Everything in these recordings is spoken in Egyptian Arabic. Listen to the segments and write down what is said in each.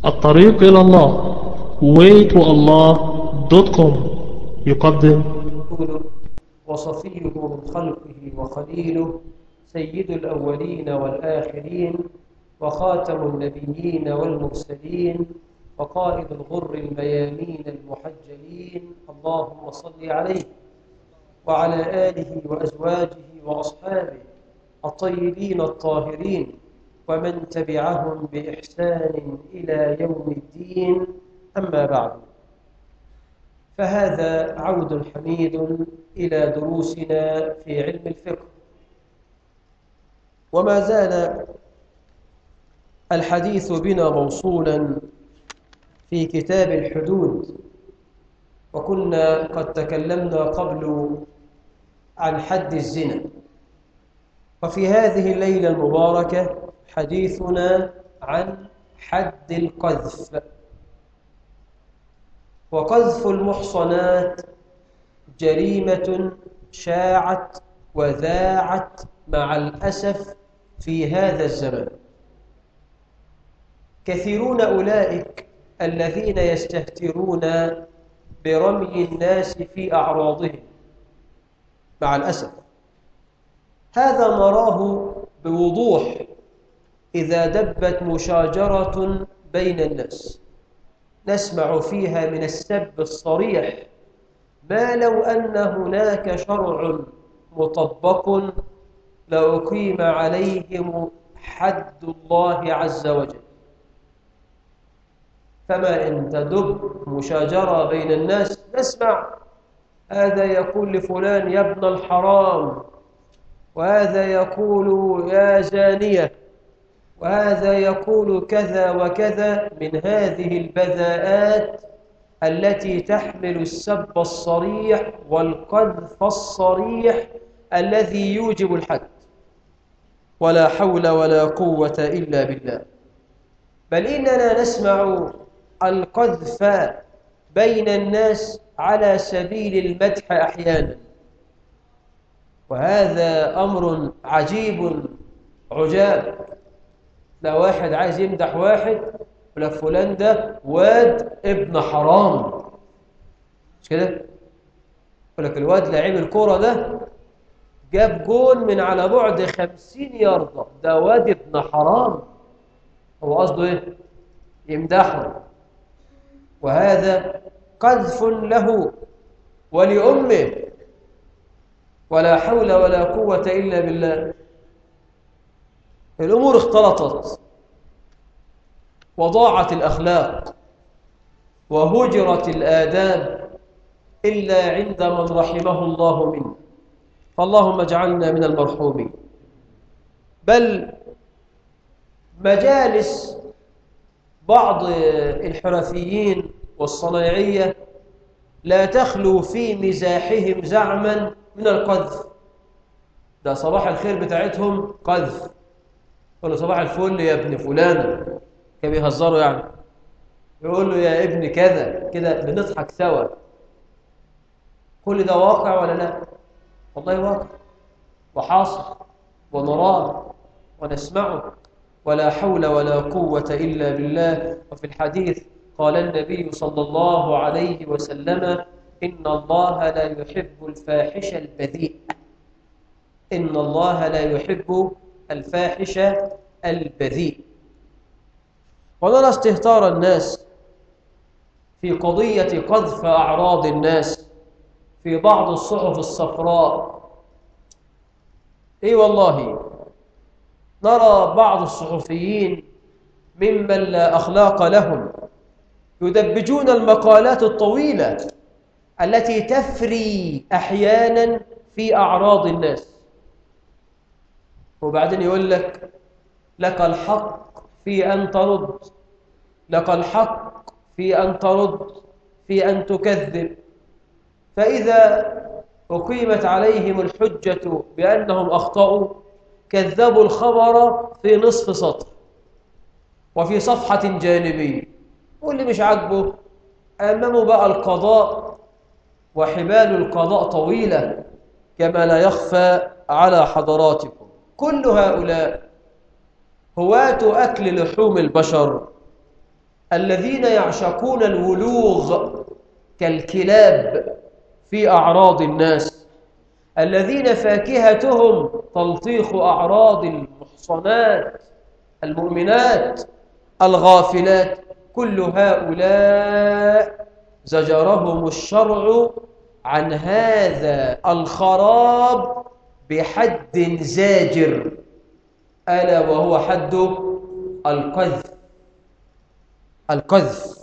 الطريق إلى الله waytoallah.com يقدم رسوله وصفيه من خلقه وخليله سيد الأولين والآخرين وخاتم النبيين والمرسلين وقائد الغر الميامين المحجلين اللهم صل عليه وعلى آله وأزواجه وأصحابه الطيبين الطاهرين ومن تبعهم بإحسان إلى يوم الدين أما بعد فهذا عود حميد إلى دروسنا في علم الفقه وما زال الحديث بنا موصولا في كتاب الحدود وكنا قد تكلمنا قبل عن حد الزنا وفي هذه الليلة المباركة حديثنا عن حد القذف وقذف المحصنات جريمة شاعت وذاعت مع الأسف في هذا الزمان كثيرون أولئك الذين يستهترون برمي الناس في أعراضهم مع الأسف هذا نراه بوضوح إذا دبت مشاجرة بين الناس نسمع فيها من السب الصريح ما لو أن هناك شرع مطبق لأقيم عليهم حد الله عز وجل فما إن تدب مشاجرة بين الناس نسمع هذا يقول لفلان يا ابن الحرام وهذا يقول يا زانية وهذا يقول كذا وكذا من هذه البذاءات التي تحمل السب الصريح والقذف الصريح الذي يوجب الحد ولا حول ولا قوة إلا بالله بل إننا نسمع القذف بين الناس على سبيل المدح أحيانا وهذا أمر عجيب عجاب لا واحد عايز يمدح واحد ولا فلان ده واد ابن حرام مش كده يقول لك الواد لعيب الكوره ده جاب جون من على بعد خمسين ياردة ده واد ابن حرام هو قصده ايه يمدحه وهذا قذف له ولأمه ولا حول ولا قوة إلا بالله الأمور اختلطت وضاعت الأخلاق وهجرت الآداب إلا عند من رحمه الله منه فاللهم اجعلنا من المرحومين بل مجالس بعض الحرفيين والصنايعية لا تخلو في مزاحهم زعما من القذف ده صباح الخير بتاعتهم قذف يقول له صباح الفل يا ابن فلان كان بيهزروا يعني يقول له يا ابن كذا كده بنضحك سوا كل ده واقع ولا لا والله واقع وحاصل ونراه ونسمعه ولا حول ولا قوة إلا بالله وفي الحديث قال النبي صلى الله عليه وسلم إن الله لا يحب الفاحش البذيء إن الله لا يحب الفاحش البذيء ونرى استهتار الناس في قضية قذف أعراض الناس في بعض الصحف الصفراء اي والله نرى بعض الصحفيين ممن لا أخلاق لهم يدبجون المقالات الطويلة التي تفري أحيانا في أعراض الناس وبعدين يقول لك لك الحق في أن ترد لك الحق في أن ترد في أن تكذب فإذا أقيمت عليهم الحجة بأنهم أخطأوا كذبوا الخبر في نصف سطر وفي صفحة جانبية واللي مش عاجبه أمامه بقى القضاء وحبال القضاء طويلة كما لا يخفى على حضراتكم كل هؤلاء هواة أكل لحوم البشر الذين يعشقون الولوغ كالكلاب في أعراض الناس الذين فاكهتهم تلطيخ أعراض المحصنات المؤمنات الغافلات كل هؤلاء زجرهم الشرع عن هذا الخراب بحد زاجر ألا وهو حد القذف القذف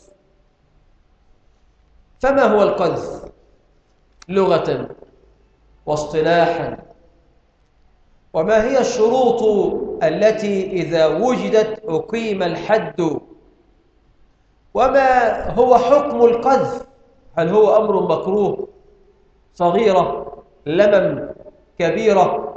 فما هو القذف لغة واصطلاحا وما هي الشروط التي إذا وجدت أقيم الحد وما هو حكم القذف هل هو أمر مكروه صغيرة لمم كبيرة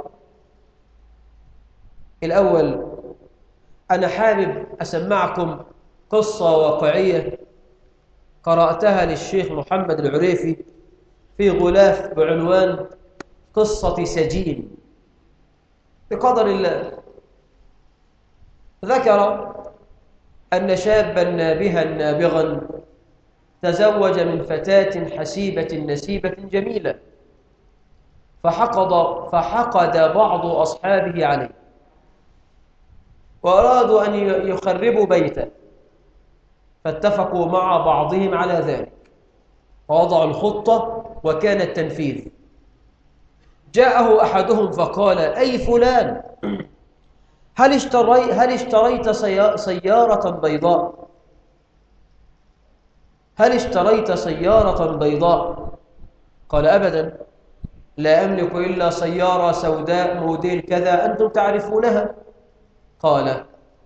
الأول أنا حابب أسمعكم قصة واقعية قرأتها للشيخ محمد العريفي في غلاف بعنوان قصة سجين بقدر الله ذكر أن شابا نابها نابغا تزوج من فتاة حسيبة نسيبة جميلة فحقد, فحقد بعض أصحابه عليه وأرادوا أن يخربوا بيته فاتفقوا مع بعضهم على ذلك ووضعوا الخطة وكان التنفيذ جاءه أحدهم فقال أي فلان هل, اشتري هل اشتريت سيارة بيضاء هل اشتريت سيارة بيضاء قال أبدا لا أملك إلا سيارة سوداء موديل كذا أنتم تعرفونها قال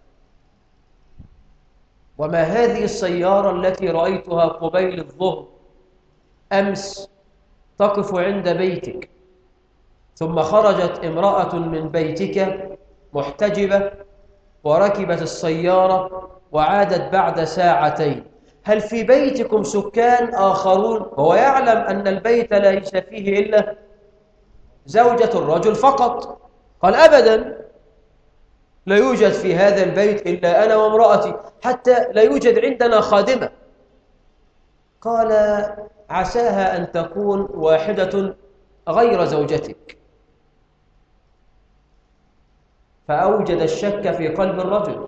وما هذه السيارة التي رأيتها قبيل الظهر أمس تقف عند بيتك ثم خرجت امرأة من بيتك محتجبة وركبت السيارة وعادت بعد ساعتين هل في بيتكم سكان آخرون هو يعلم أن البيت ليس فيه إلا زوجة الرجل فقط قال أبدا لا يوجد في هذا البيت إلا أنا وامرأتي حتى لا يوجد عندنا خادمة قال عساها أن تكون واحدة غير زوجتك فأوجد الشك في قلب الرجل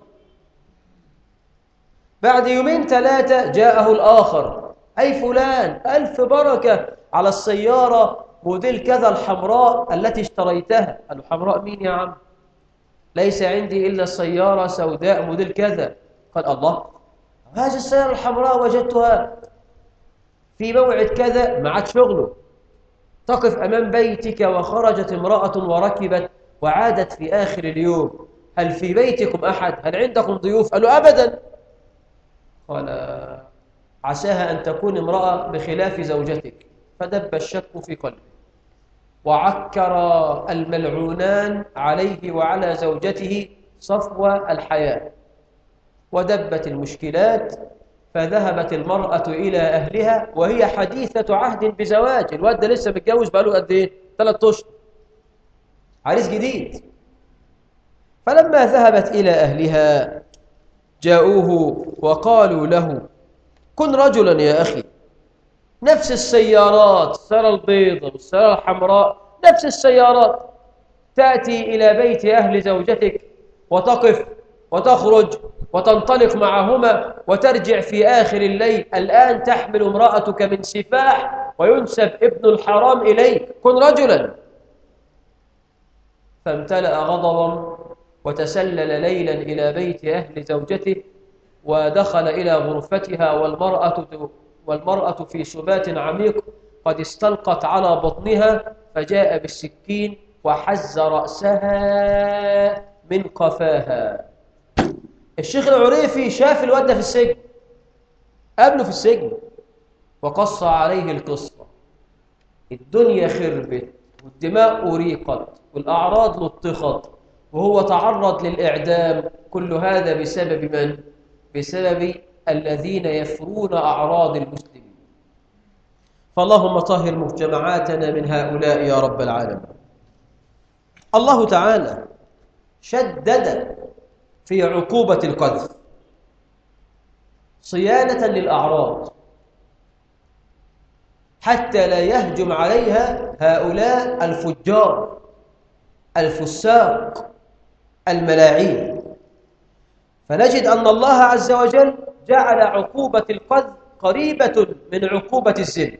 بعد يومين ثلاثة جاءه الآخر أي فلان ألف بركة على السيارة موديل كذا الحمراء التي اشتريتها قال له حمراء مين يا عم ليس عندي إلا السيارة سوداء موديل كذا قال الله هذه السيارة الحمراء وجدتها في موعد كذا ما عاد شغله تقف أمام بيتك وخرجت امرأة وركبت وعادت في آخر اليوم هل في بيتكم أحد هل عندكم ضيوف قالوا أبدا قال عساها أن تكون امرأة بخلاف زوجتك فدب الشك في قلبه وعكر الملعونان عليه وعلى زوجته صفو الحياة ودبت المشكلات فذهبت المرأة إلى أهلها وهي حديثة عهد بزواج الواد ده لسه متجوز بقاله قد إيه؟ ثلاث أشهر عريس جديد فلما ذهبت إلى أهلها جاءوه وقالوا له كن رجلا يا أخي نفس السيارات السيارة البيضاء والسيارة الحمراء نفس السيارات تأتي إلى بيت أهل زوجتك وتقف وتخرج وتنطلق معهما وترجع في آخر الليل الآن تحمل امرأتك من سفاح وينسب ابن الحرام إليك كن رجلا فامتلأ غضبا وتسلل ليلا إلى بيت أهل زوجته ودخل إلى غرفتها والمرأة والمرأة في سبات عميق قد استلقت على بطنها فجاء بالسكين وحز رأسها من قفاها الشيخ العريفي شاف الواد في السجن قابله في السجن وقص عليه القصة الدنيا خربت والدماء أريقت والأعراض لطخت وهو تعرض للإعدام كل هذا بسبب من؟ بسبب الذين يفرون أعراض المسلمين فاللهم طهر مجتمعاتنا من هؤلاء يا رب العالمين الله تعالى شدد في عقوبة القذف صيانة للأعراض حتى لا يهجم عليها هؤلاء الفجار الفساق الملاعين فنجد أن الله عز وجل جعل عقوبة القذف قريبة من عقوبة الزنا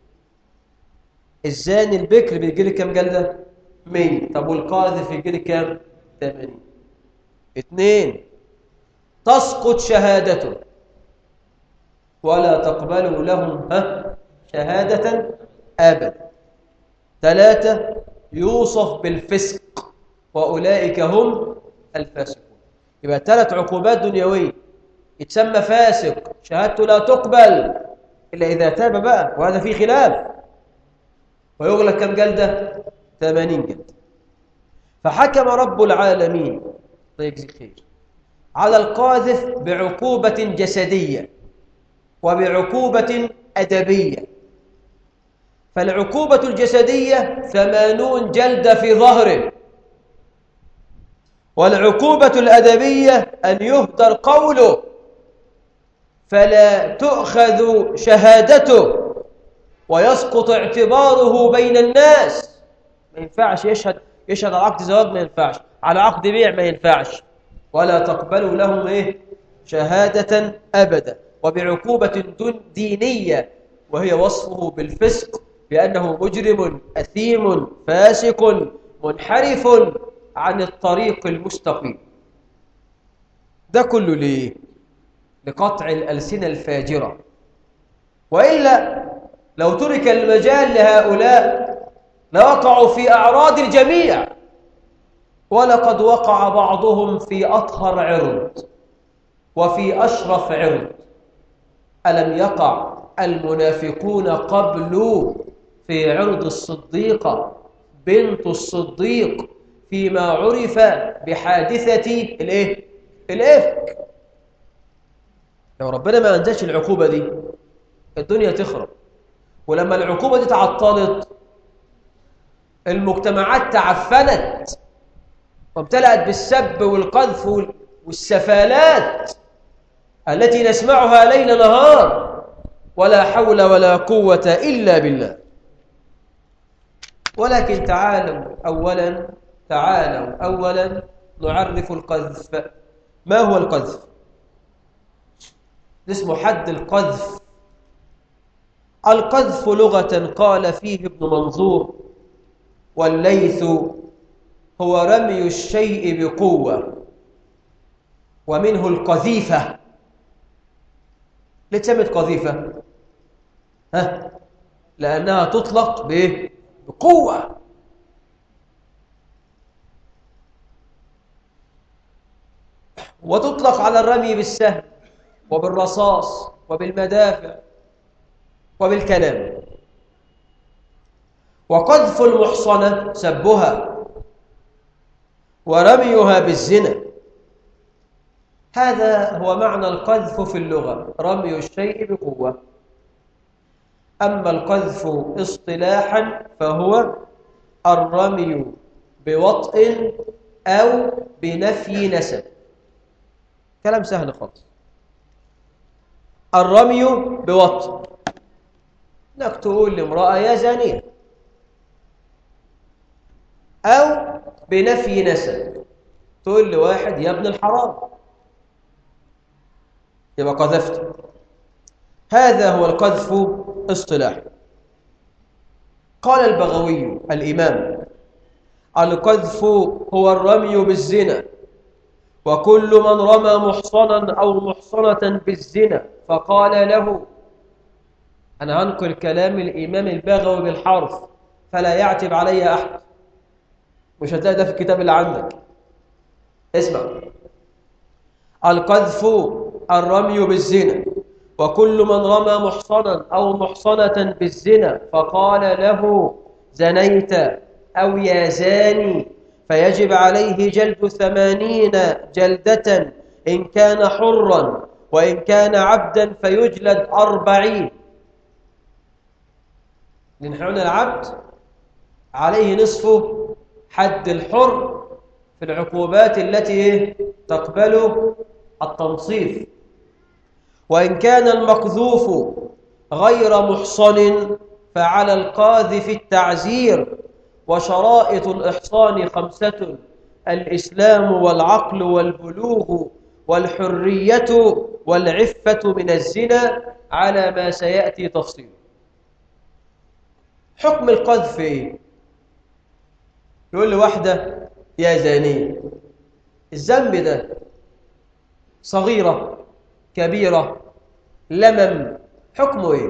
الزاني البكر بيجي لي كام جلدة؟ 100 طب والقاذف يجي لي كام؟ 80 اثنين تسقط شهادته ولا تقبلوا لهم ها شهادة أبدا ثلاثة يوصف بالفسق وأولئك هم الفاسقون يبقى ثلاث عقوبات دنيوية يتسمى فاسق شهادته لا تقبل إلا إذا تاب بقى وهذا فيه خلاف ويغلق كم جلدة؟ 80 جلدة فحكم رب العالمين الله يجزيك خير على القاذف بعقوبة جسدية وبعقوبة أدبية فالعقوبة الجسدية ثمانون جلدة في ظهره والعقوبة الأدبية أن يهدر قوله فلا تؤخذ شهادته ويسقط اعتباره بين الناس ما ينفعش يشهد يشهد على عقد زواج ما ينفعش على عقد بيع ما ينفعش ولا تقبلوا لهم ايه شهادة أبدا وبعقوبة دينية وهي وصفه بالفسق بأنه مجرم أثيم فاسق منحرف عن الطريق المستقيم ده كله ليه؟ لقطع الألسنة الفاجرة وإلا لو ترك المجال لهؤلاء لوقعوا في أعراض الجميع ولقد وقع بعضهم في أطهر عرض وفي أشرف عرض ألم يقع المنافقون قبل في عرض الصديقة بنت الصديق فيما عرف بحادثة الايه الافك لو ربنا ما انزلش العقوبة دي الدنيا تخرب ولما العقوبة دي تعطلت المجتمعات تعفنت وامتلأت بالسب والقذف والسفالات التي نسمعها ليل نهار ولا حول ولا قوة إلا بالله ولكن تعالوا أولا تعالوا أولا نعرف القذف ما هو القذف اسمه حد القذف القذف لغة قال فيه ابن منظور والليث هو رمي الشيء بقوة ومنه القذيفة ليه تسمت قذيفة؟ ها؟ لأنها تطلق بإيه؟ بقوة وتطلق على الرمي بالسهم وبالرصاص وبالمدافع وبالكلام وقذف المحصنة سبها ورميها بالزنا هذا هو معنى القذف في اللغة رمي الشيء بقوة أما القذف اصطلاحا فهو الرمي بوطء أو بنفي نسب كلام سهل خالص الرمي بوطء انك تقول لامرأة يا زانية أو بنفي نسب تقول لواحد يا ابن الحرام يبقى قذفت هذا هو القذف اصطلاح قال البغوي الإمام القذف هو الرمي بالزنا وكل من رمى محصنا أو محصنة بالزنا فقال له أنا هنقل كلام الإمام البغوي بالحرف فلا يعتب علي أحد مش هتلاقي ده في الكتاب اللي عندك اسمع القذف الرمي بالزنا وكل من رمى محصنا أو محصنة بالزنا فقال له زنيت أو يا زاني فيجب عليه جلد ثمانين جلدة إن كان حرا وإن كان عبدا فيجلد أربعين لنحن العبد عليه نصف حد الحر في العقوبات التي تقبل التنصيف وإن كان المقذوف غير محصن فعلى القاذف التعزير وشرائط الإحصان خمسة الإسلام والعقل والبلوغ والحرية والعفة من الزنا على ما سيأتي تفصيله حكم القذف إيه؟ يقول لواحدة يا زانية الذنب ده صغيرة كبيرة لمم حكمه إيه؟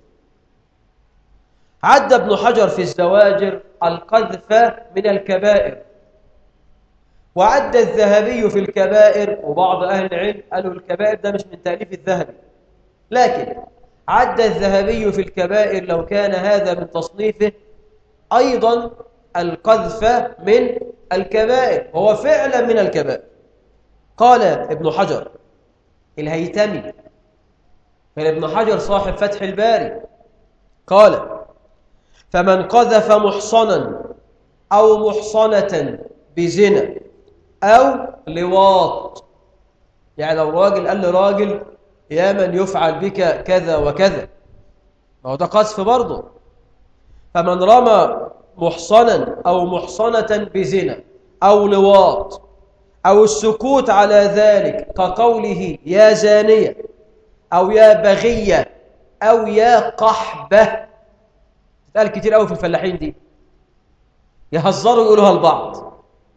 عد ابن حجر في الزواجر القذف من الكبائر وعد الذهبي في الكبائر وبعض أهل العلم قالوا الكبائر ده مش من تأليف الذهبي لكن عد الذهبي في الكبائر لو كان هذا من تصنيفه أيضا القذف من الكبائر هو فعلا من الكبائر قال ابن حجر الهيتمي كان ابن حجر صاحب فتح الباري قال فمن قذف محصنا أو محصنة بزنا أو لواط يعني لو راجل قال لراجل يا من يفعل بك كذا وكذا ما هو ده قذف برضه فمن رمى محصنا أو محصنة بزنا أو لواط أو السكوت على ذلك كقوله يا زانية أو يا بغية أو يا قحبة تتقال كتير قوي في الفلاحين دي يهزروا يقولوها البعض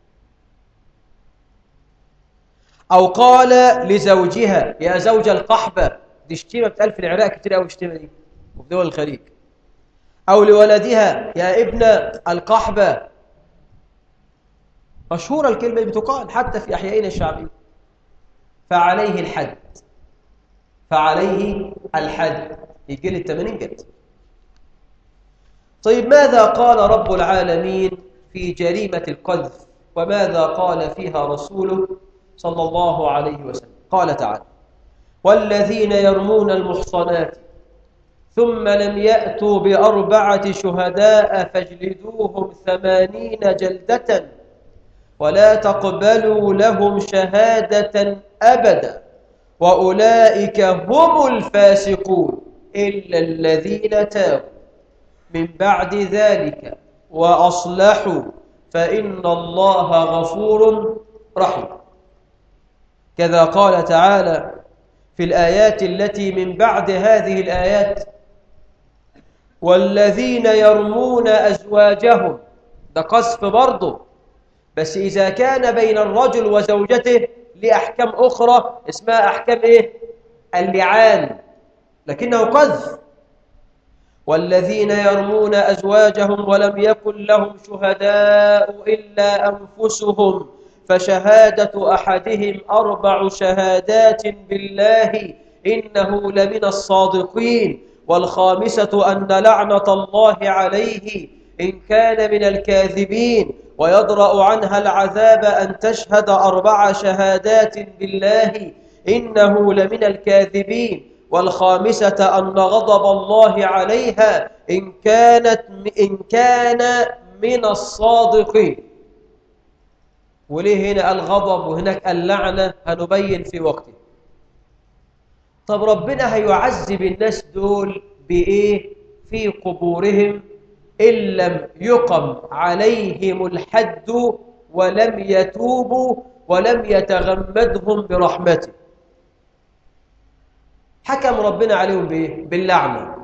أو قال لزوجها يا زوج القحبة دي شتيمة بتقال في العراق كتير قوي الشتيمة دي وفي دول الخليج أو لولدها يا ابن القحبة مشهورة الكلمة بتقال حتى في أحيائنا الشعبية فعليه الحد فعليه الحد يجي لي التمانين جد طيب ماذا قال رب العالمين في جريمة القذف وماذا قال فيها رسوله صلى الله عليه وسلم قال تعالى والذين يرمون المحصنات ثم لم يأتوا بأربعة شهداء فاجلدوهم ثمانين جلدة ولا تقبلوا لهم شهادة أبدا وأولئك هم الفاسقون إلا الذين تابوا من بعد ذلك وأصلحوا فإن الله غفور رحيم كذا قال تعالى في الآيات التي من بعد هذه الآيات والذين يرمون أزواجهم ده قصف برضه بس إذا كان بين الرجل وزوجته لأحكام أخرى اسمها أحكام إيه؟ اللعان لكنه قذف والذين يرمون أزواجهم ولم يكن لهم شهداء إلا أنفسهم فشهادة أحدهم أربع شهادات بالله إنه لمن الصادقين والخامسة أن لعنة الله عليه إن كان من الكاذبين ويدرأ عنها العذاب أن تشهد أربع شهادات بالله إنه لمن الكاذبين والخامسة أن غضب الله عليها إن كانت إن كان من الصادقين وليه هنا الغضب وهناك اللعنة هنبين في وقته طب ربنا هيعذب الناس دول بإيه في قبورهم إن لم يقم عليهم الحد ولم يتوبوا ولم يتغمدهم برحمته حكم ربنا عليهم بإيه؟ باللعنة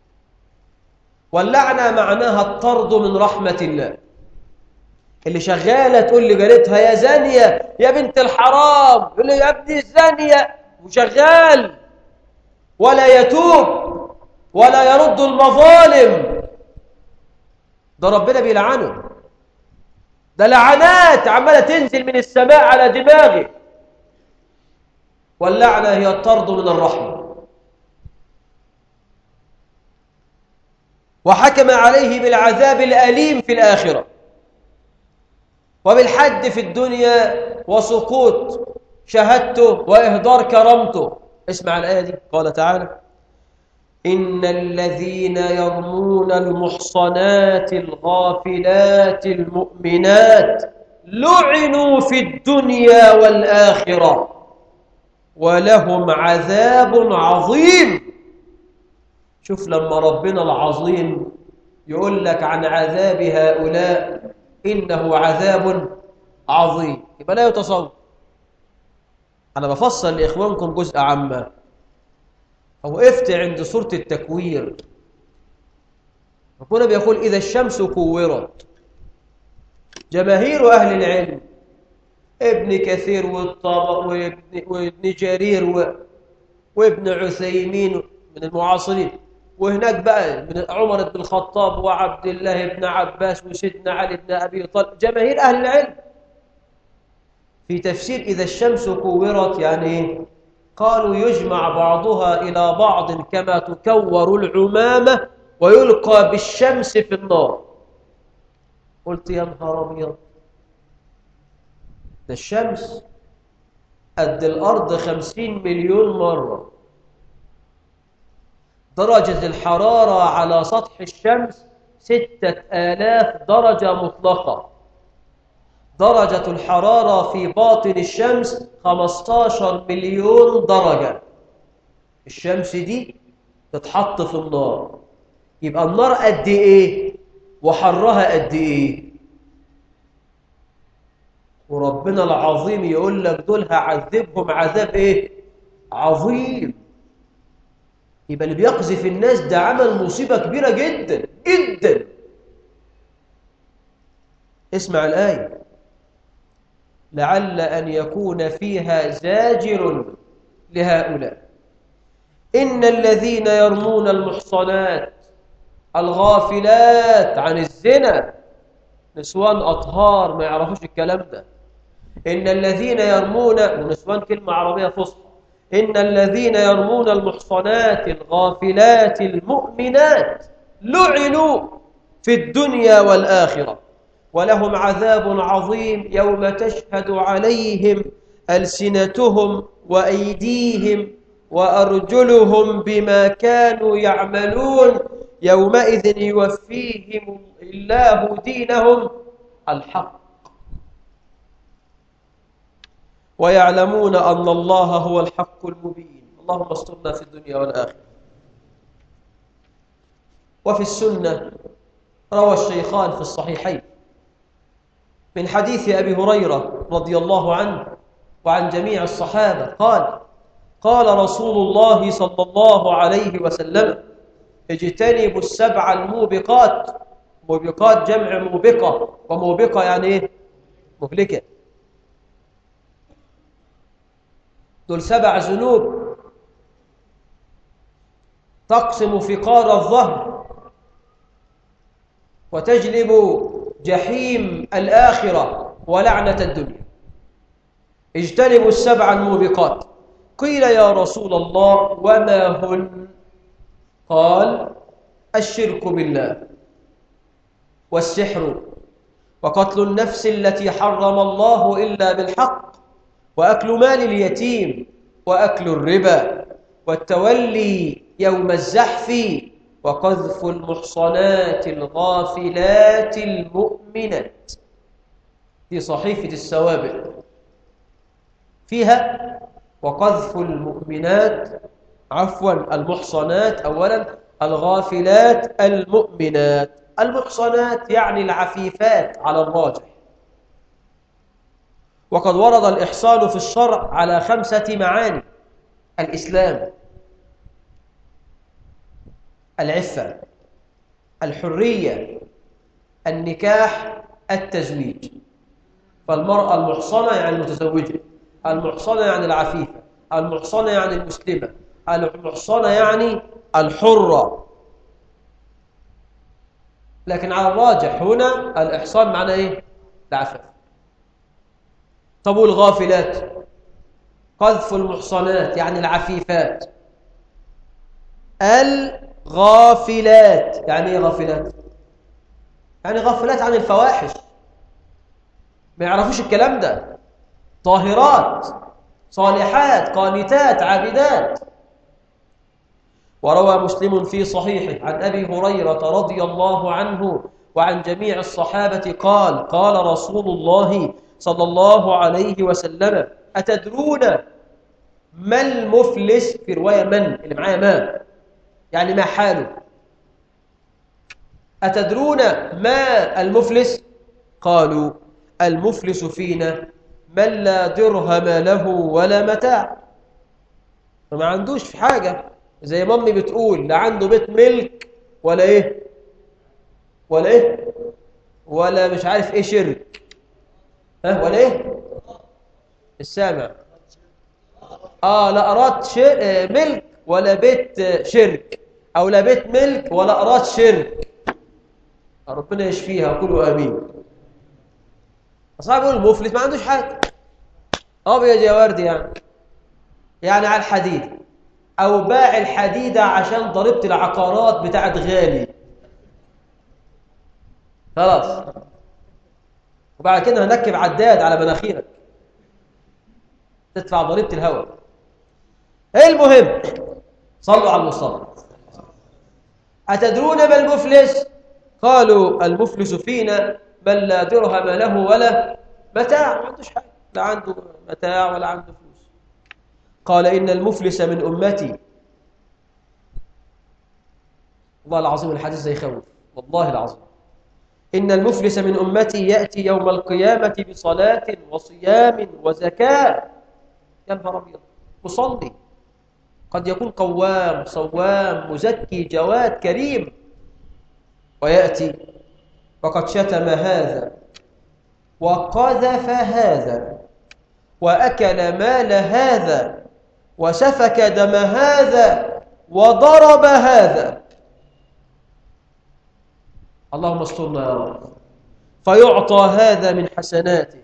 واللعنة معناها الطرد من رحمة الله اللي شغالة تقول لجارتها يا زانية يا بنت الحرام يقول له يا ابني الزانية وشغال ولا يتوب ولا يرد المظالم ده ربنا بيلعنه ده لعنات عمالة تنزل من السماء على دماغي واللعنة هي الطرد من الرحمة وحكم عليه بالعذاب الأليم في الآخرة وبالحد في الدنيا وسقوط شهادته وإهدار كرامته اسمع الآية دي قال تعالى إن الذين يرمون المحصنات الغافلات المؤمنات لعنوا في الدنيا والآخرة ولهم عذاب عظيم شوف لما ربنا العظيم يقول لك عن عذاب هؤلاء إنه عذاب عظيم يبقى لا يتصور أنا بفصل لإخوانكم جزء عامة وقفت عند سورة التكوير ربنا بيقول إذا الشمس كورت جماهير أهل العلم ابن كثير والطبق وابن, وابن جرير و... وابن عثيمين من المعاصرين وهناك بقى من عمر بن الخطاب وعبد الله بن عباس وسيدنا علي بن أبي طالب جماهير أهل العلم في تفسير إذا الشمس كورت يعني قالوا يجمع بعضها إلى بعض كما تكور العمامة ويلقى بالشمس في النار قلت يا نهار أبيض ده الشمس قد الأرض خمسين مليون مرة درجة الحرارة على سطح الشمس ستة آلاف درجة مطلقة درجة الحرارة في باطن الشمس 15 مليون درجة الشمس دي تتحط في النار يبقى النار قد ايه وحرها قد ايه وربنا العظيم يقول لك دول هعذبهم عذاب ايه عظيم يبقى اللي بيقذف الناس ده عمل مصيبة كبيرة جدا جدا اسمع الآية لعل أن يكون فيها زاجر لهؤلاء إن الذين يرمون المحصنات الغافلات عن الزنا نسوان أطهار ما يعرفوش الكلام ده إن الذين يرمون ونسوان كلمة عربية فصحى إن الذين يرمون المحصنات الغافلات المؤمنات لعنوا في الدنيا والآخرة ولهم عذاب عظيم يوم تشهد عليهم ألسنتهم وأيديهم وأرجلهم بما كانوا يعملون يومئذ يوفيهم الله دينهم الحق ويعلمون أن الله هو الحق المبين اللهم استرنا في الدنيا والآخرة وفي السنة روى الشيخان في الصحيحين من حديث أبي هريرة رضي الله عنه وعن جميع الصحابة قال قال رسول الله صلى الله عليه وسلم اجتنبوا السبع الموبقات موبقات جمع موبقة وموبقة يعني ايه مهلكة دول سبع ذنوب تقسم فقار الظهر وتجلب جحيم الآخرة ولعنة الدنيا اجتنبوا السبع الموبقات قيل يا رسول الله وما هن قال الشرك بالله والسحر وقتل النفس التي حرم الله إلا بالحق وأكل مال اليتيم وأكل الربا والتولي يوم الزحف وقذف المحصنات الغافلات المؤمنات في صحيفة السوابق فيها وقذف المؤمنات عفوا المحصنات أولا الغافلات المؤمنات المحصنات يعني العفيفات على الراجح وقد ورد الإحصان في الشرع على خمسة معاني الإسلام العفة الحرية النكاح التزويج فالمرأة المحصنة يعني المتزوجة المحصنة يعني العفيفة المحصنة يعني المسلمة المحصنة يعني الحرة لكن على الراجح هنا الإحصان معنى إيه؟ العفاف طب والغافلات قذف المحصنات يعني العفيفات الغافلات يعني ايه غافلات يعني غافلات عن الفواحش ما يعرفوش الكلام ده طاهرات صالحات قانتات عابدات وروى مسلم في صحيحه عن أبي هريرة رضي الله عنه وعن جميع الصحابة قال قال رسول الله صلى الله عليه وسلم أتدرون ما المفلس في رواية من اللي معايا ما يعني ما حاله أتدرون ما المفلس قالوا المفلس فينا من لا درهم له ولا متاع ما عندوش في حاجة زي مامي بتقول لا عنده بيت ملك ولا ايه ولا ايه ولا مش عارف ايه شرك ها ولا ايه السامع اه لا اراد شر... ملك ولا بيت شرك او لا بيت ملك ولا اراد شرك ربنا يشفيها قولوا امين اصحابي يقول المفلس ما عندوش حاجه ابيض يا وردي يعني يعني على الحديد او باع الحديده عشان ضريبه العقارات بتاعت غالي خلاص وبعد كده هنركب عداد على مناخيرك تدفع ضريبه الهواء المهم صلوا على المصطفى أتدرون ما المفلس قالوا المفلس فينا من لا درهم له ولا متاع ما عندوش حاجه لا عنده متاع ولا عنده فلوس قال إن المفلس من أمتي والله العظيم الحديث زي يخوف والله العظيم إن المفلس من أمتي يأتي يوم القيامة بصلاة وصيام وزكاة يا نهار أبيض مصلي قد يكون قوام صوام مزكي جواد كريم ويأتي وقد شتم هذا وقذف هذا وأكل مال هذا وسفك دم هذا وضرب هذا اللهم استرنا يا رب فيعطى هذا من حسناته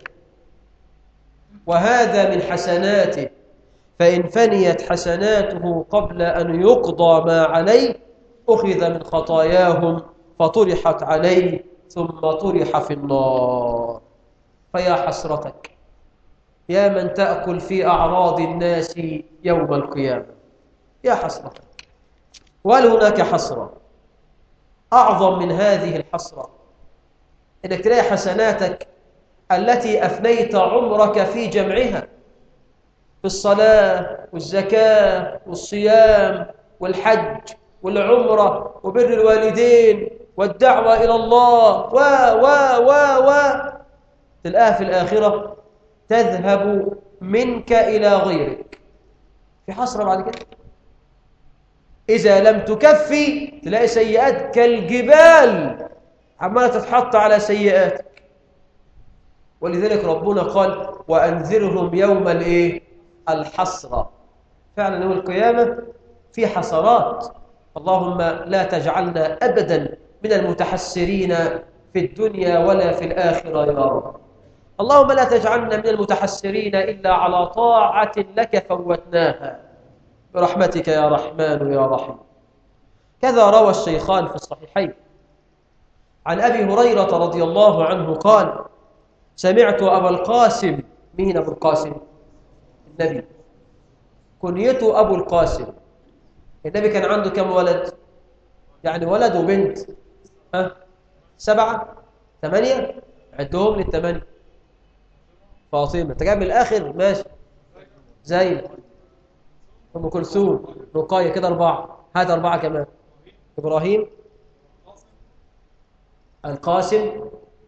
وهذا من حسناته فإن فنيت حسناته قبل أن يقضى ما عليه أخذ من خطاياهم فطرحت عليه ثم طرح في النار فيا حسرتك يا من تأكل في أعراض الناس يوم القيامة يا حسرتك وهل هناك حسرة أعظم من هذه الحسرة إنك تلاقي حسناتك التي أفنيت عمرك في جمعها في الصلاة والزكاة والصيام والحج والعمرة وبر الوالدين والدعوة إلى الله و و و و تلقاها في الآخرة تذهب منك إلى غيرك في حسرة بعد كده إذا لم تكفي تلاقي سيئات كالجبال عمالة تتحط على سيئاتك ولذلك ربنا قال وأنذرهم يوم الإيه؟ الحسرة فعلا يوم القيامة في حسرات اللهم لا تجعلنا أبدا من المتحسرين في الدنيا ولا في الآخرة يا رب اللهم لا تجعلنا من المتحسرين إلا على طاعة لك فوتناها برحمتك يا رحمن يا رحيم كذا روى الشيخان في الصحيحين عن أبي هريرة رضي الله عنه قال سمعت أبا القاسم مين أبو القاسم؟ النبي كنيته أبو القاسم النبي كان عنده كم ولد؟ يعني ولد وبنت ها؟ سبعة ثمانية عدهم للثمانية فاطمة انت جايب من الآخر ماشي زي أم كلثوم رقاية كده أربعة هات أربعة كمان إبراهيم القاسم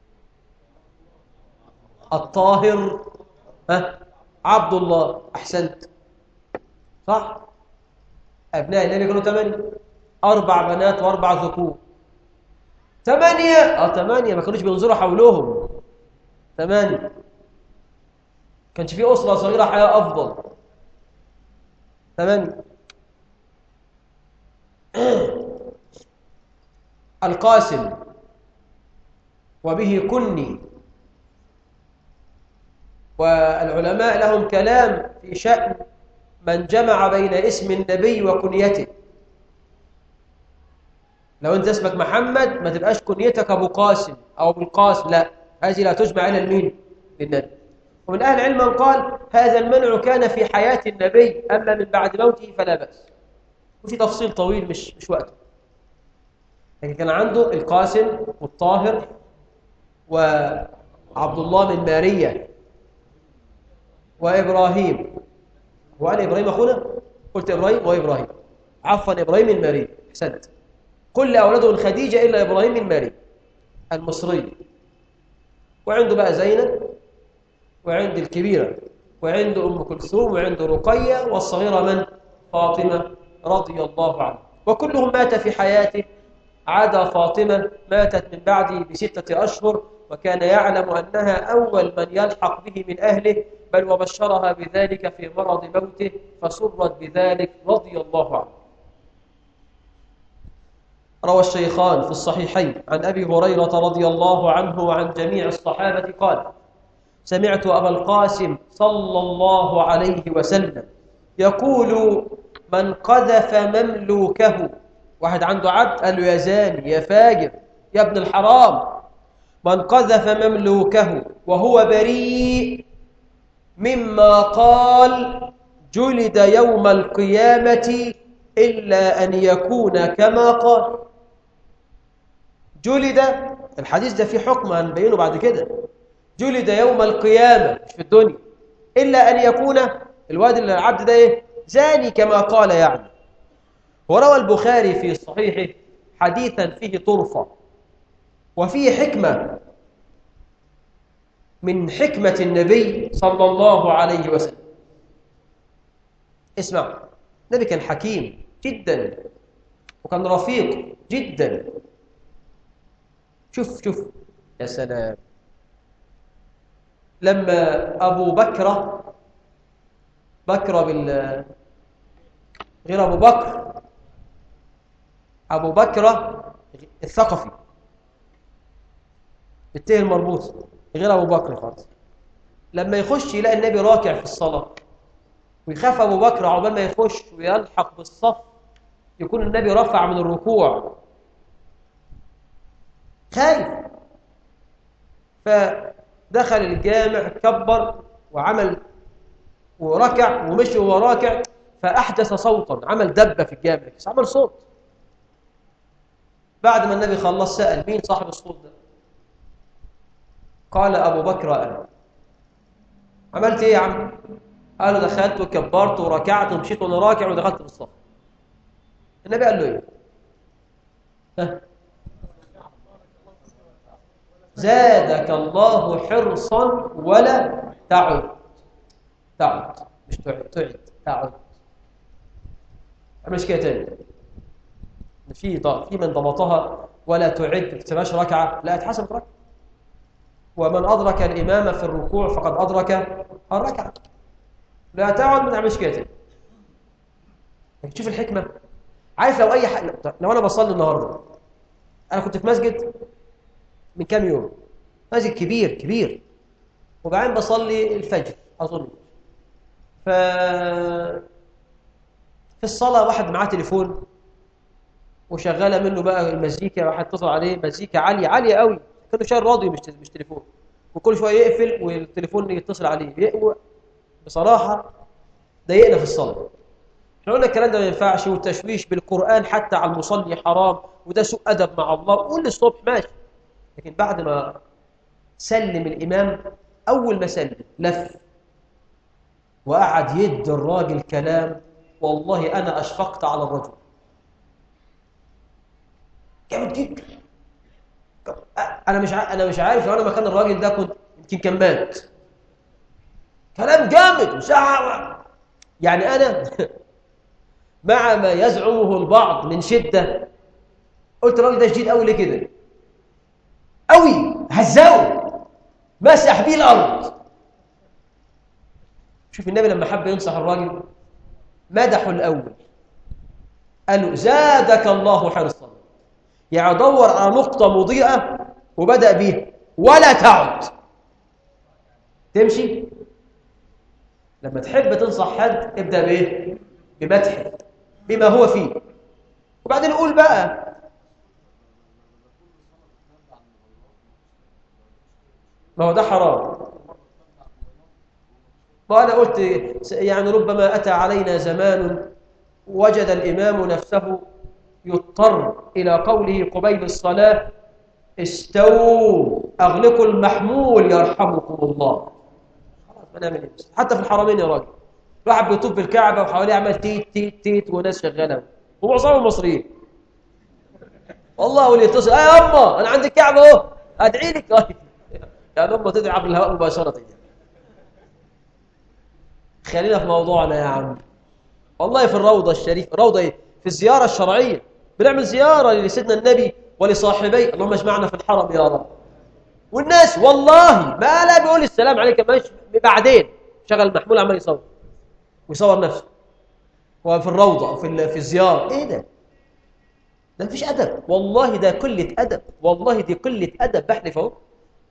الطاهر ها عبد الله أحسنت صح أبناء النبي كانوا ثمانية أربع بنات وأربع ذكور ثمانية اه ثمانية ما كانوش بينظروا حولهم ثمانية كانش في أسرة صغيرة حياة أفضل ثمانية القاسم وبه كني والعلماء لهم كلام في شأن من جمع بين اسم النبي وكنيته لو انت اسمك محمد ما تبقاش كنيتك ابو قاسم او ابو القاسم لا هذه لا تجمع الى المين للنبي ومن اهل العلم من قال هذا المنع كان في حياه النبي اما من بعد موته فلا باس وفي تفصيل طويل مش مش وقته لكن كان عنده القاسم والطاهر وعبد الله من ماريا وابراهيم هو أنا إبراهيم أخونا قلت إبراهيم وإبراهيم عفوا إبراهيم من ماري أحسنت كل أولاده من خديجة إلا إبراهيم من ماري المصري وعنده بقى زينب وعند الكبيرة وعنده أم كلثوم وعنده رقية والصغيرة من؟ فاطمة رضي الله عنها وكلهم مات في حياته عدا فاطمة ماتت من بعده بستة أشهر وكان يعلم أنها أول من يلحق به من أهله بل وبشرها بذلك في مرض موته فسرت بذلك رضي الله عنه روى الشيخان في الصحيحين عن أبي هريرة رضي الله عنه وعن جميع الصحابة قال سمعت أبا القاسم صلى الله عليه وسلم يقول من قذف مملوكه واحد عنده عبد قال له يا زاني يا فاجر يا ابن الحرام من قذف مملوكه وهو بريء مما قال جلد يوم القيامة إلا أن يكون كما قال جلد الحديث ده فيه حكم هنبينه بعد كده جلد يوم القيامة مش في الدنيا إلا أن يكون الواد العبد ده إيه؟ زاني كما قال يعني وروى البخاري في صحيحه حديثا فيه طرفة وفيه حكمة من حكمة النبي صلى الله عليه وسلم اسمع النبي كان حكيم جدا وكان رفيق جدا شوف شوف يا سلام لما أبو بكر بكر بال غير أبو بكر أبو بكر الثقفي التيه المربوط غير أبو بكر خالص لما يخش يلاقي النبي راكع في الصلاة ويخاف أبو بكر عقبال ما يخش ويلحق بالصف يكون النبي رفع من الركوع خايف فدخل الجامع كبر وعمل وركع ومشي وهو راكع فأحدث صوتا عمل دبة في الجامع بس عمل صوت بعد ما النبي خلص سأل مين صاحب الصوت ده قال أبو بكر أنا عملت إيه يا عم قال له دخلت وكبرت وركعت ومشيت وأنا راكع ودخلت في الصف النبي قال له إيه ها زادك الله حرصا ولا تعد تعد مش تعد تعد تعد مش كده تاني في في من ضبطها ولا تعد ما تكتبهاش ركعه لا اتحسب ركعه ومن ادرك الامام في الركوع فقد ادرك الركعه لا تعد ما تعملش كده تاني تشوف الحكمه عارف لو اي حاجه لو انا بصلي النهارده انا كنت في مسجد من كام يوم مسجد كبير كبير وبعدين بصلي الفجر اظن ف في الصلاه واحد معاه تليفون وشغاله منه بقى المزيكا واحد اتصل عليه مزيكا عاليه عاليه قوي كانه شايل راديو مش مش تليفون وكل شويه يقفل والتليفون يتصل عليه بصراحه ضايقنا في الصلاه احنا قلنا الكلام ده ما ينفعش والتشويش بالقران حتى على المصلي حرام وده سوء ادب مع الله قول الصبح ماشي لكن بعد ما سلم الامام اول ما سلم لف وقعد يد الراجل كلام والله انا اشفقت على الرجل جامد جدا انا مش انا مش عارف لو انا مكان الراجل ده كنت يمكن كان مات كلام جامد وساعه يعني انا مع ما يزعمه البعض من شده قلت الراجل ده شديد قوي ليه كده قوي هزاوه مسح بيه الارض شوف النبي لما حب ينصح الراجل مدحه الاول قال له زادك الله حرصا يعني دور على نقطة مضيئة وبدأ بيها ولا تعد تمشي لما تحب تنصح حد ابدأ بإيه بمدحه بما هو فيه وبعدين قول بقى ما هو ده حرام وأنا قلت يعني ربما أتى علينا زمان وجد الإمام نفسه يضطر إلى قوله قبيل الصلاة استووا أغلقوا المحمول يرحمكم الله خلاص بنعمل إيه حتى في الحرمين يا راجل واحد بيطوف بالكعبة وحواليه عمال تيت تيت تيت وناس شغالة ومعظمهم مصريين والله واللي يتصل اه يا أمه أنا عندي الكعبة أهو أدعي لك آه. يعني أمه تدعي عبر الهواء مباشرة خلينا في موضوعنا يا عم والله في الروضة الشريفة روضة إيه؟ في الزيارة الشرعية بنعمل زيارة لسيدنا النبي ولصاحبيه اللهم اجمعنا في الحرم يا رب والناس والله ما لا بيقول السلام عليك ماشي بعدين شغل محمول عمال يصور ويصور نفسه وفي الروضة في في الزيارة ايه ده ده مفيش أدب والله ده قلة أدب والله دي قلة أدب بحلف اهو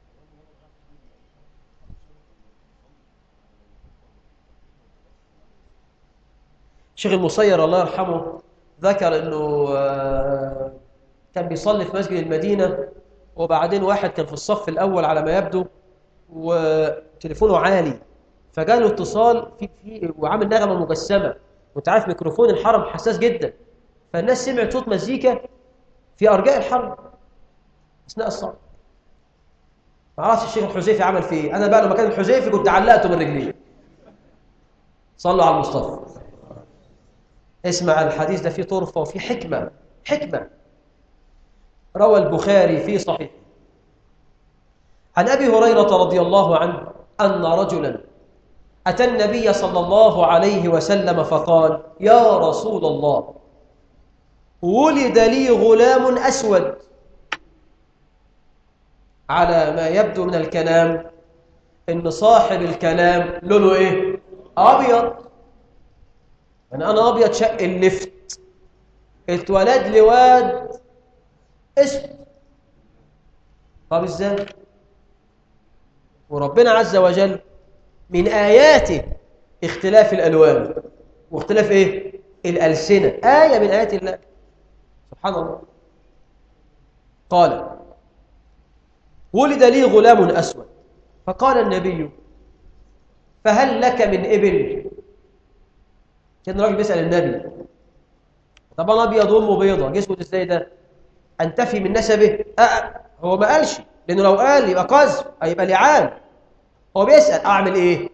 شيخ المصير الله يرحمه ذكر انه آه، كان بيصلي في مسجد المدينة وبعدين واحد كان في الصف الأول على ما يبدو وتليفونه عالي فجاله اتصال في في وعامل نغمة مجسمة وانت عارف ميكروفون الحرم حساس جدا فالناس سمعت صوت مزيكا في أرجاء الحرم أثناء الصلاة ما اعرفش الشيخ الحذيفي عمل فيه ايه انا بقى لو مكان الحذيفي كنت علقته من رجليه صلوا على المصطفى اسمع الحديث ده فيه طرفة وفيه حكمة حكمة روى البخاري في صحيح عن أبي هريرة رضي الله عنه أن رجلا أتى النبي صلى الله عليه وسلم فقال يا رسول الله ولد لي غلام أسود على ما يبدو من الكلام إن صاحب الكلام لونه إيه؟ أبيض يعني أنا أبيض شق اللفت اتولد لي واد اسود طب إزاي؟ وربنا عز وجل من آياته اختلاف الألوان واختلاف إيه؟ الألسنة آية من آيات الله سبحان الله قال ولد لي غلام أسود فقال النبي فهل لك من إبل كان راجل بيسأل النبي طبعا أبيض وأمه بيضة جسمه ازاي ده أنتفي من نسبه أه هو ما قالش لأنه لو قال يبقى قذف هيبقى لعان هو بيسأل أعمل إيه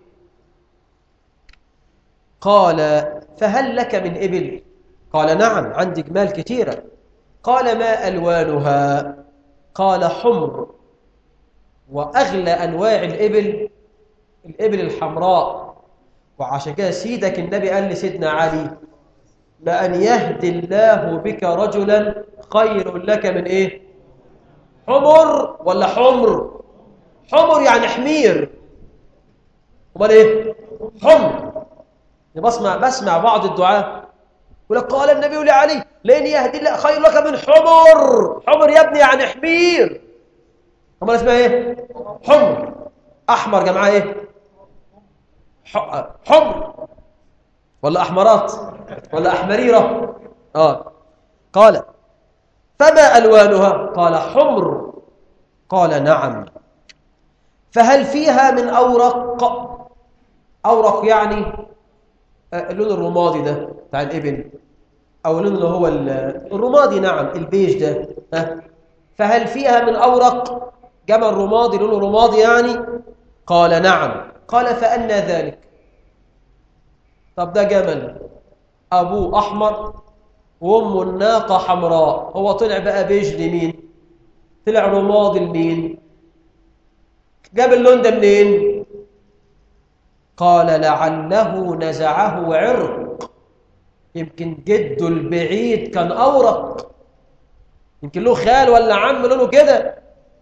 قال فهل لك من إبل قال نعم عندي جمال كثيرة قال ما ألوانها قال حمر وأغلى أنواع الإبل الإبل الحمراء وعشان كده سيدك النبي قال لسيدنا علي لأن يهدي الله بك رجلا خير لك من إيه حمر ولا حمر حمر يعني حمير امال ايه حمر بسمع بسمع بعض الدعاء يقول لك قال النبي لعلي لان يهدي الله خير لك من حمر حمر يا ابني يعني حمير امال اسمها ايه حمر احمر جماعه ايه ح- حمر ولا احمرات ولا احمريره اه قال فما الوانها قال حمر قال نعم فهل فيها من أورق أورق يعني آه، اللون الرمادي ده بتاع الإبل أو اللون اللي هو ال- الرمادي نعم البيج ده ها فهل فيها من أورق جمل رمادي لونه رمادي يعني قال نعم قال فأنا ذلك طب ده جمل أبوه أحمر وأمه الناقة حمراء هو طلع بقى بيج لمين طلع رمادي لمين جاب اللون ده منين قال لعله نزعه عرق يمكن جده البعيد كان أورق يمكن له خال ولا عم لونه كده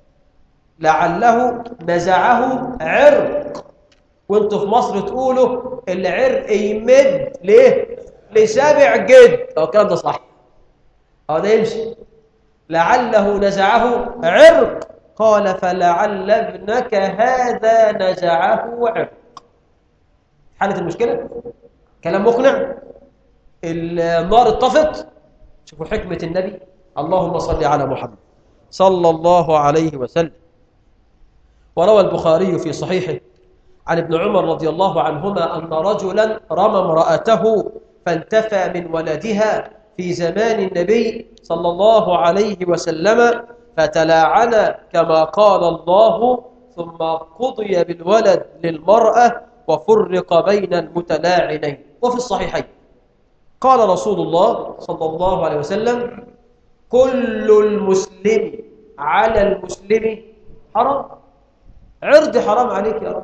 لعله نزعه عرق وانتوا في مصر تقولوا العرق يمد ليه لسابع جد او الكلام ده صح اه ده يمشي لعله نزعه عرق قال فلعل ابنك هذا نزعه عرق حالة المشكلة كلام مقنع النار اتطفت شوفوا حكمة النبي اللهم صل على محمد صلى الله عليه وسلم وروى البخاري في صحيحه عن ابن عمر رضي الله عنهما أن رجلا رمى امرأته فانتفى من ولدها في زمان النبي صلى الله عليه وسلم فتلاعن كما قال الله ثم قضي بالولد للمرأة وفرق بين المتلاعنين وفي الصحيحين قال رسول الله صلى الله عليه وسلم كل المسلم على المسلم حرام عرض حرام عليك يا رب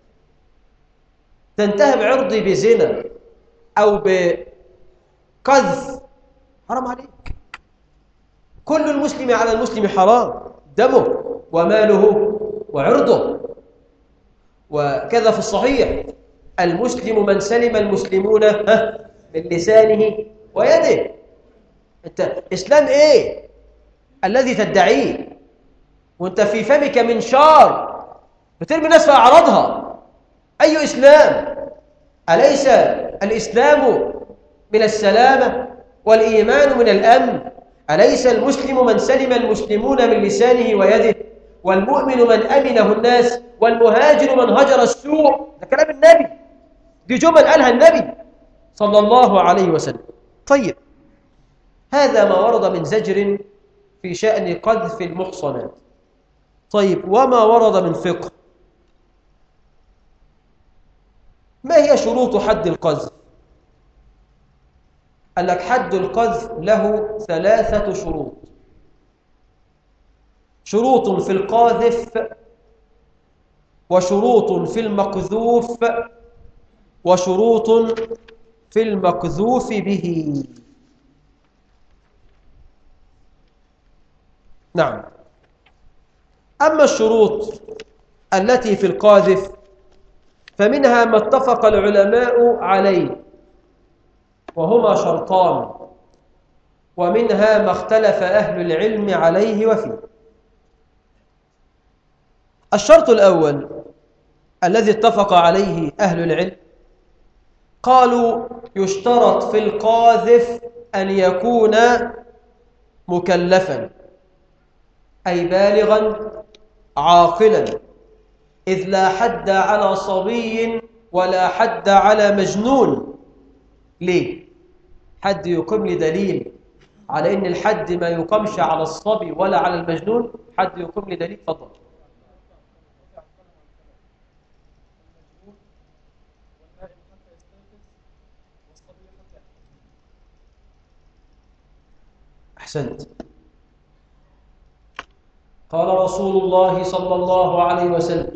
تنتهي بعرضي بزنا أو بقذف حرام عليك كل المسلم على المسلم حرام دمه وماله وعرضه وكذا في الصحيح المسلم من سلم المسلمون من لسانه ويده انت اسلام ايه الذي تدعيه وانت في فمك منشار بترمي الناس في اعراضها اي اسلام اليس الاسلام من السلامه والايمان من الامن اليس المسلم من سلم المسلمون من لسانه ويده والمؤمن من امنه الناس والمهاجر من هجر السوء ده كلام النبي دي جمل قالها النبي صلى الله عليه وسلم طيب هذا ما ورد من زجر في شأن قذف المحصنات طيب وما ورد من فقه ما هي شروط حد القذف قال لك حد القذف له ثلاثة شروط شروط في القاذف وشروط في المقذوف وشروط في المقذوف به نعم أما الشروط التي في القاذف فمنها ما اتفق العلماء عليه وهما شرطان ومنها ما اختلف أهل العلم عليه وفيه الشرط الأول الذي اتفق عليه أهل العلم قالوا يشترط في القاذف أن يكون مكلفا أي بالغا عاقلا إذ لا حد على صبي ولا حد على مجنون ليه؟ حد يقيم لي دليل على إن الحد ما يقامش على الصبي ولا على المجنون حد يقيم لي دليل فضل أحسنت قال رسول الله صلى الله عليه وسلم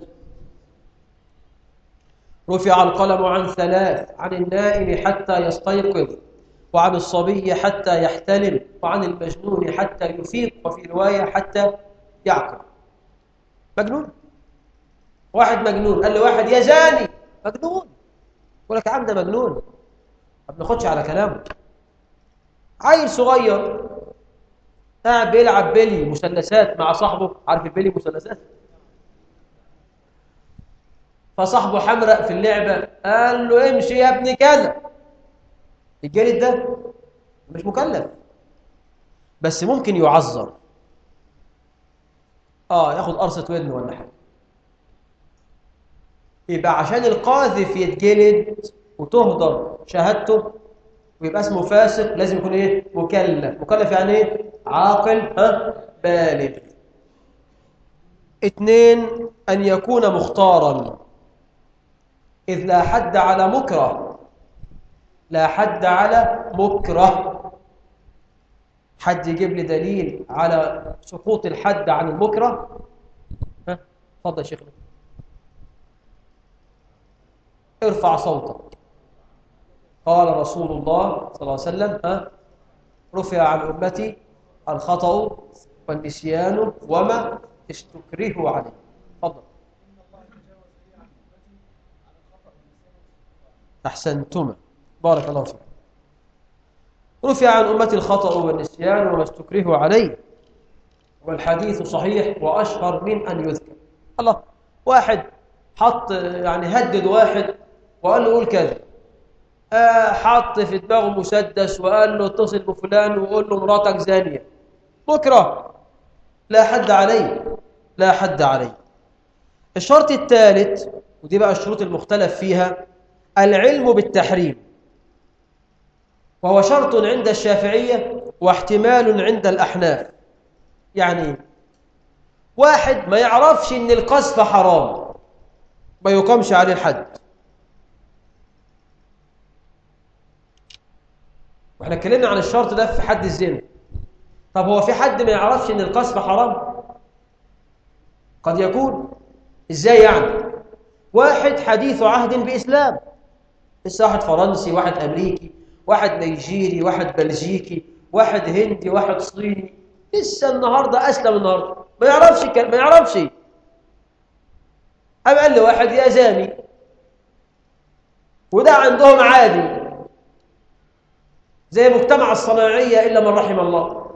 رفع القلم عن ثلاث عن النائم حتى يستيقظ وعن الصبي حتى يحتلم وعن المجنون حتى يفيق وفي رواية حتى يعقل مجنون واحد مجنون قال له واحد يا زاني مجنون يقول لك يا عم ده مجنون ما بناخدش على كلامه عيل صغير قاعد بيلعب بيلي مثلثات مع صاحبه عارف البيلي مثلثات فصاحبه حمرق في اللعبة قال له امشي يا ابني كذا الجالد ده مش مكلف بس ممكن يعذر اه ياخد قرصة ودن ولا حاجة يبقى عشان القاذف يتجلد وتهدر شهادته ويبقى اسمه فاسق لازم يكون ايه مكلف مكلف يعني ايه عاقل ها بالغ اثنين ان يكون مختارا اذ لا حد على مكره لا حد على مكره حد يجيب لي دليل على سقوط الحد عن المكره ها اتفضل يا شيخنا ارفع صوتك قال رسول الله صلى الله عليه وسلم ها رفع عن أمتي الخطأ والنسيان وما استكرهوا عليه تفضل أحسنتما بارك الله فيك رفع عن أمتي الخطأ والنسيان وما استكرهوا عليه والحديث صحيح وأشهر من أن يذكر الله واحد حط يعني هدد واحد وقال له قول كذا آه حط في دماغه مسدس وقال له اتصل بفلان وقول له مراتك زانية بكرة لا حد عليه لا حد عليه الشرط الثالث ودي بقى الشروط المختلف فيها العلم بالتحريم وهو شرط عند الشافعية واحتمال عند الأحناف يعني واحد ما يعرفش ان القذف حرام ما يقامش عليه الحد واحنا اتكلمنا عن الشرط ده في حد الزنا طب هو في حد ما يعرفش ان القذف حرام قد يكون ازاي يعني واحد حديث عهد باسلام لسه واحد فرنسي واحد امريكي واحد نيجيري واحد بلجيكي واحد هندي واحد صيني لسه النهارده اسلم النهارده ما يعرفش كان ما يعرفش قام قال لي واحد يا زاني وده عندهم عادي زي مجتمع الصناعيه الا من رحم الله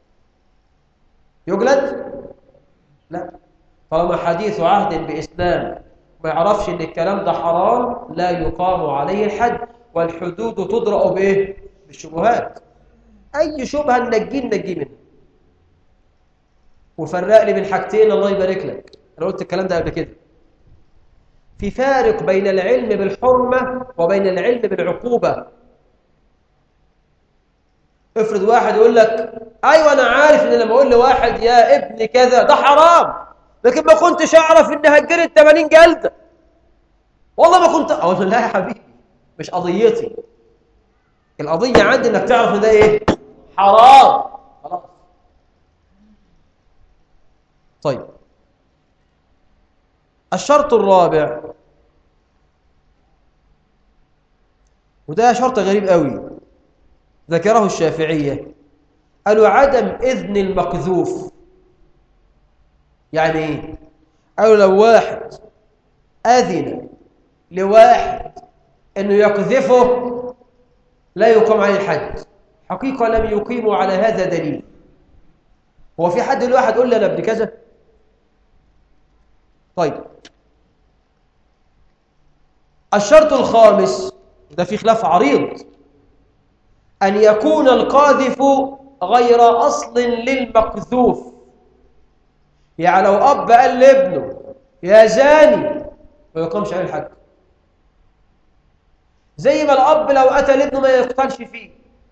يجلد لا طالما حديث عهد باسلام ما يعرفش ان الكلام ده حرام لا يقام عليه الحد والحدود تدرأ بايه بالشبهات اي شبهه نجيه نجيه منها وفرق لي بين حاجتين الله يبارك لك انا قلت الكلام ده قبل كده في فارق بين العلم بالحرمه وبين العلم بالعقوبه افرض واحد يقول لك ايوه انا عارف ان لما اقول لواحد يا ابن كذا ده حرام لكن ما كنتش اعرف ان هتجري 80 جلده والله ما كنت اقول له لا يا حبيبي مش قضيتي القضيه عندي انك تعرف ان ده ايه حرام خلاص طيب الشرط الرابع وده شرط غريب قوي ذكره الشافعية قالوا عدم إذن المقذوف يعني إيه؟ قالوا لو واحد أذن لواحد أنه يقذفه لا يقام عليه الحد حقيقة لم يقيموا على هذا دليل هو في حد الواحد يقول لي أنا ابن كذا طيب الشرط الخامس ده في خلاف عريض أن يكون القاذف غير أصل للمقذوف يعني لو أب قال لابنه يا زاني ما يقامش عليه الحد زي ما الأب لو قتل ابنه ما يقتلش فيه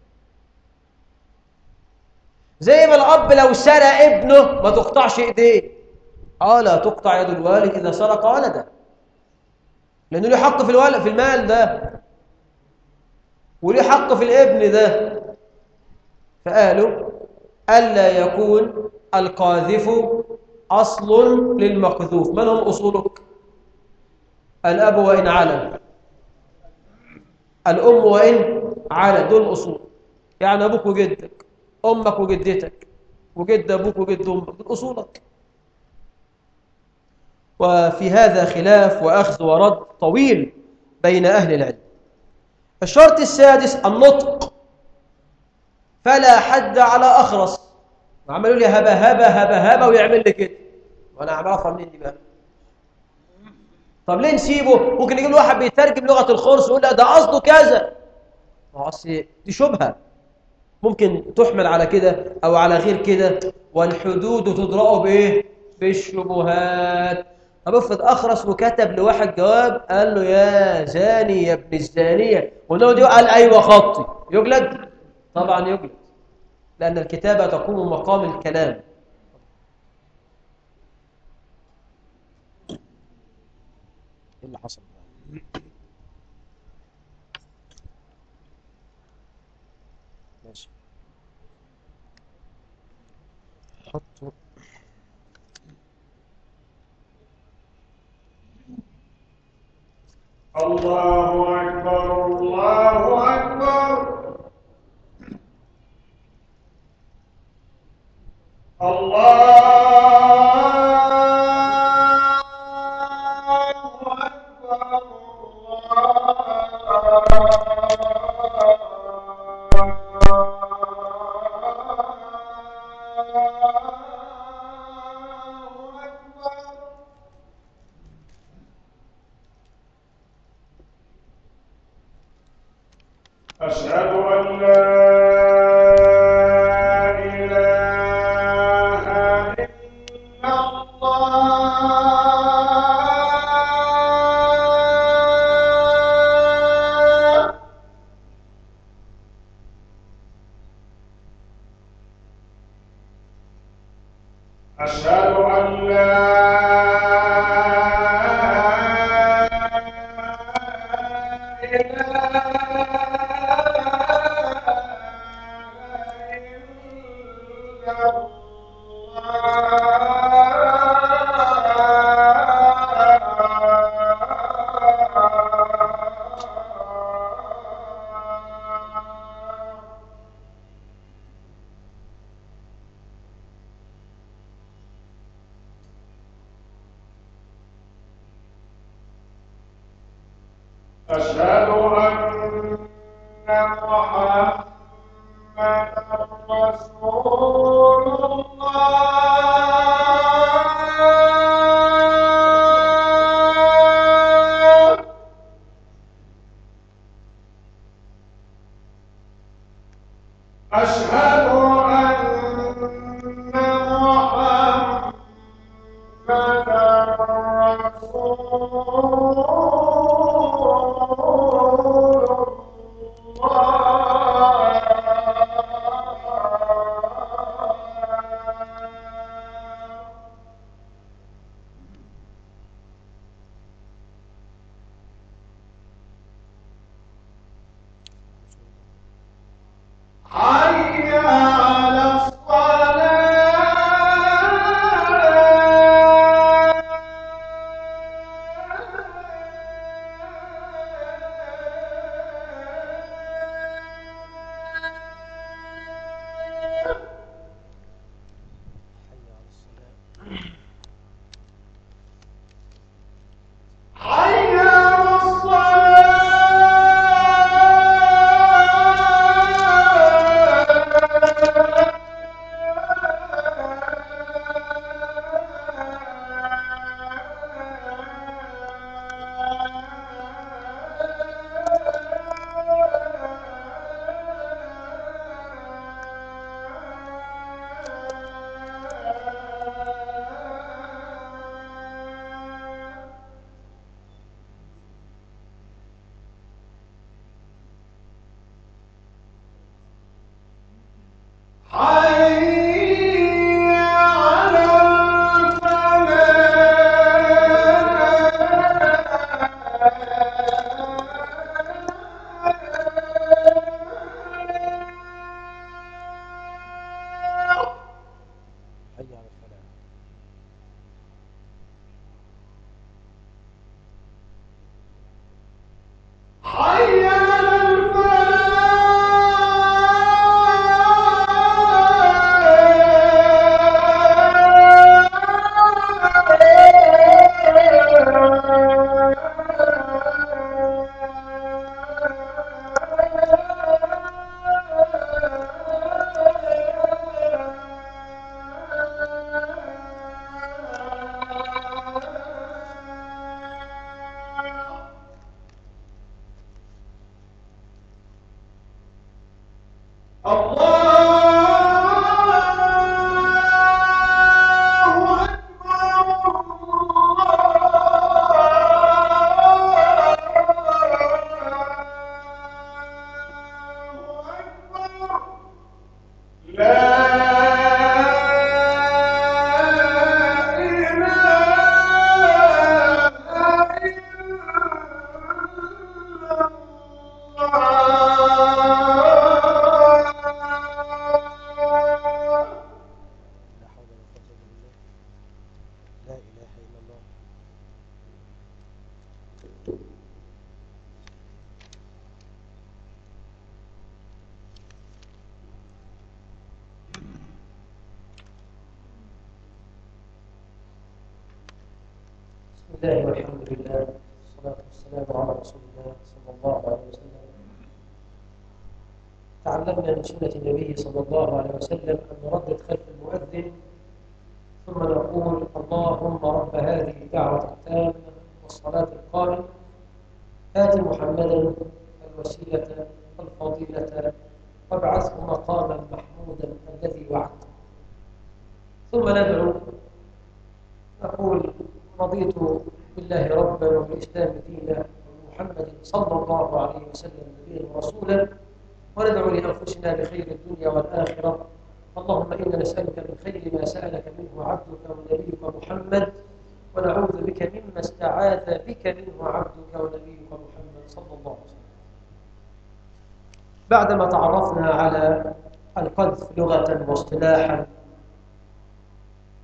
زي ما الأب لو سرق ابنه ما تقطعش إيديه آه لا تقطع يد الوالد إذا سرق ولده لأنه له حق في الولد في المال ده وليه حق في الابن ده فقالوا ألا يكون القاذف أصل للمقذوف من هم أصولك الأب وإن علم الأم وإن علم دول أصول يعني أبوك وجدك أمك وجدتك وجد أبوك وجد أمك دول أصولك وفي هذا خلاف وأخذ ورد طويل بين أهل العلم الشرط السادس النطق فلا حد على أخرس عملوا لي هبا هبا هبا هبا ويعمل لي كده وأنا عارفها منين دي بقى طب ليه نسيبه ممكن يجيب واحد بيترجم لغة الخرس ويقول لا ده قصده كذا ما هو أصل دي شبهة ممكن تحمل على كده أو على غير كده والحدود تدرأ بإيه بالشبهات طب افرض اخرس وكتب لواحد جواب قال له يا زاني يا ابن الزانيه ونقعد قال ايوه خطي يجلد طبعا يجلد لان الكتابه تقوم مقام الكلام ايه اللي حصل ماشي حطه الله أكبر الله أكبر الله أكبر الله أكبر أشهد أن لا إله إلا الله أشهد أن لا إله أشهد أن محمدا رسول الله أشهد أن محمدا رسول الله حي على الصلاة حي على الصلاة حي على الفلاح حي على الفلاح حي على الفلاح الله أكبر الله أكبر لا إله إلا الله لا حول ولا قوة إلا بالله لا إله إلا الله بسم الله والحمد لله والصلاة والسلام على رسول الله صلى الله عليه وسلم تعلمنا من سنة النبي صلى الله عليه وسلم أن نردد خلف المؤذن ثم نقول اللهم رب هذه الدعوة التامة والصلاة القائمة آت محمدا الوسيلة والفضيلة وابعثه مقاما محمودا الذي وعدته ثم ندعو نقول رضيت بالله ربا وبالإسلام دينا وبمحمد صلى الله عليه وسلم نبيا ورسولا وندعو لأنفسنا بخير الدنيا والآخرة اللهم إنا نسألك من خير ما سألك منه عبدك ونبيك محمد ونعوذ بك مما استعاذ بك منه عبدك ونبيك محمد صلى الله عليه وسلم بعدما تعرفنا على القذف لغة واصطلاحا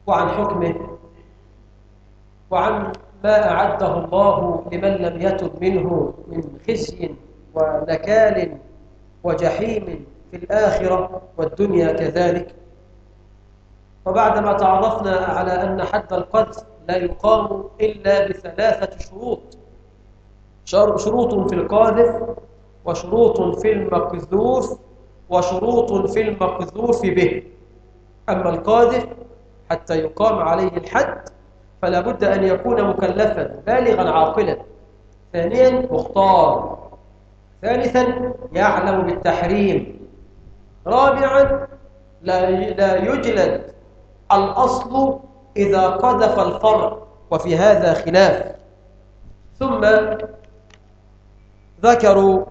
وعن حكمه وعن ما أعده الله لمن لم يتب منه من خزي ونكال وجحيم في الآخرة والدنيا كذلك وبعدما تعرفنا على أن حد القذف لا يقام إلا بثلاثة شروط شر- شروط في القاذف وشروط في المقذوف وشروط في المقذوف به أما القاذف حتى يقام عليه الحد فلا بد أن يكون مكلفا بالغا عاقلا ثانيا مختار ثالثا يعلم بالتحريم رابعا لا لا يجلد الأصل إذا قذف الفرع وفي هذا خلاف ثم ذكروا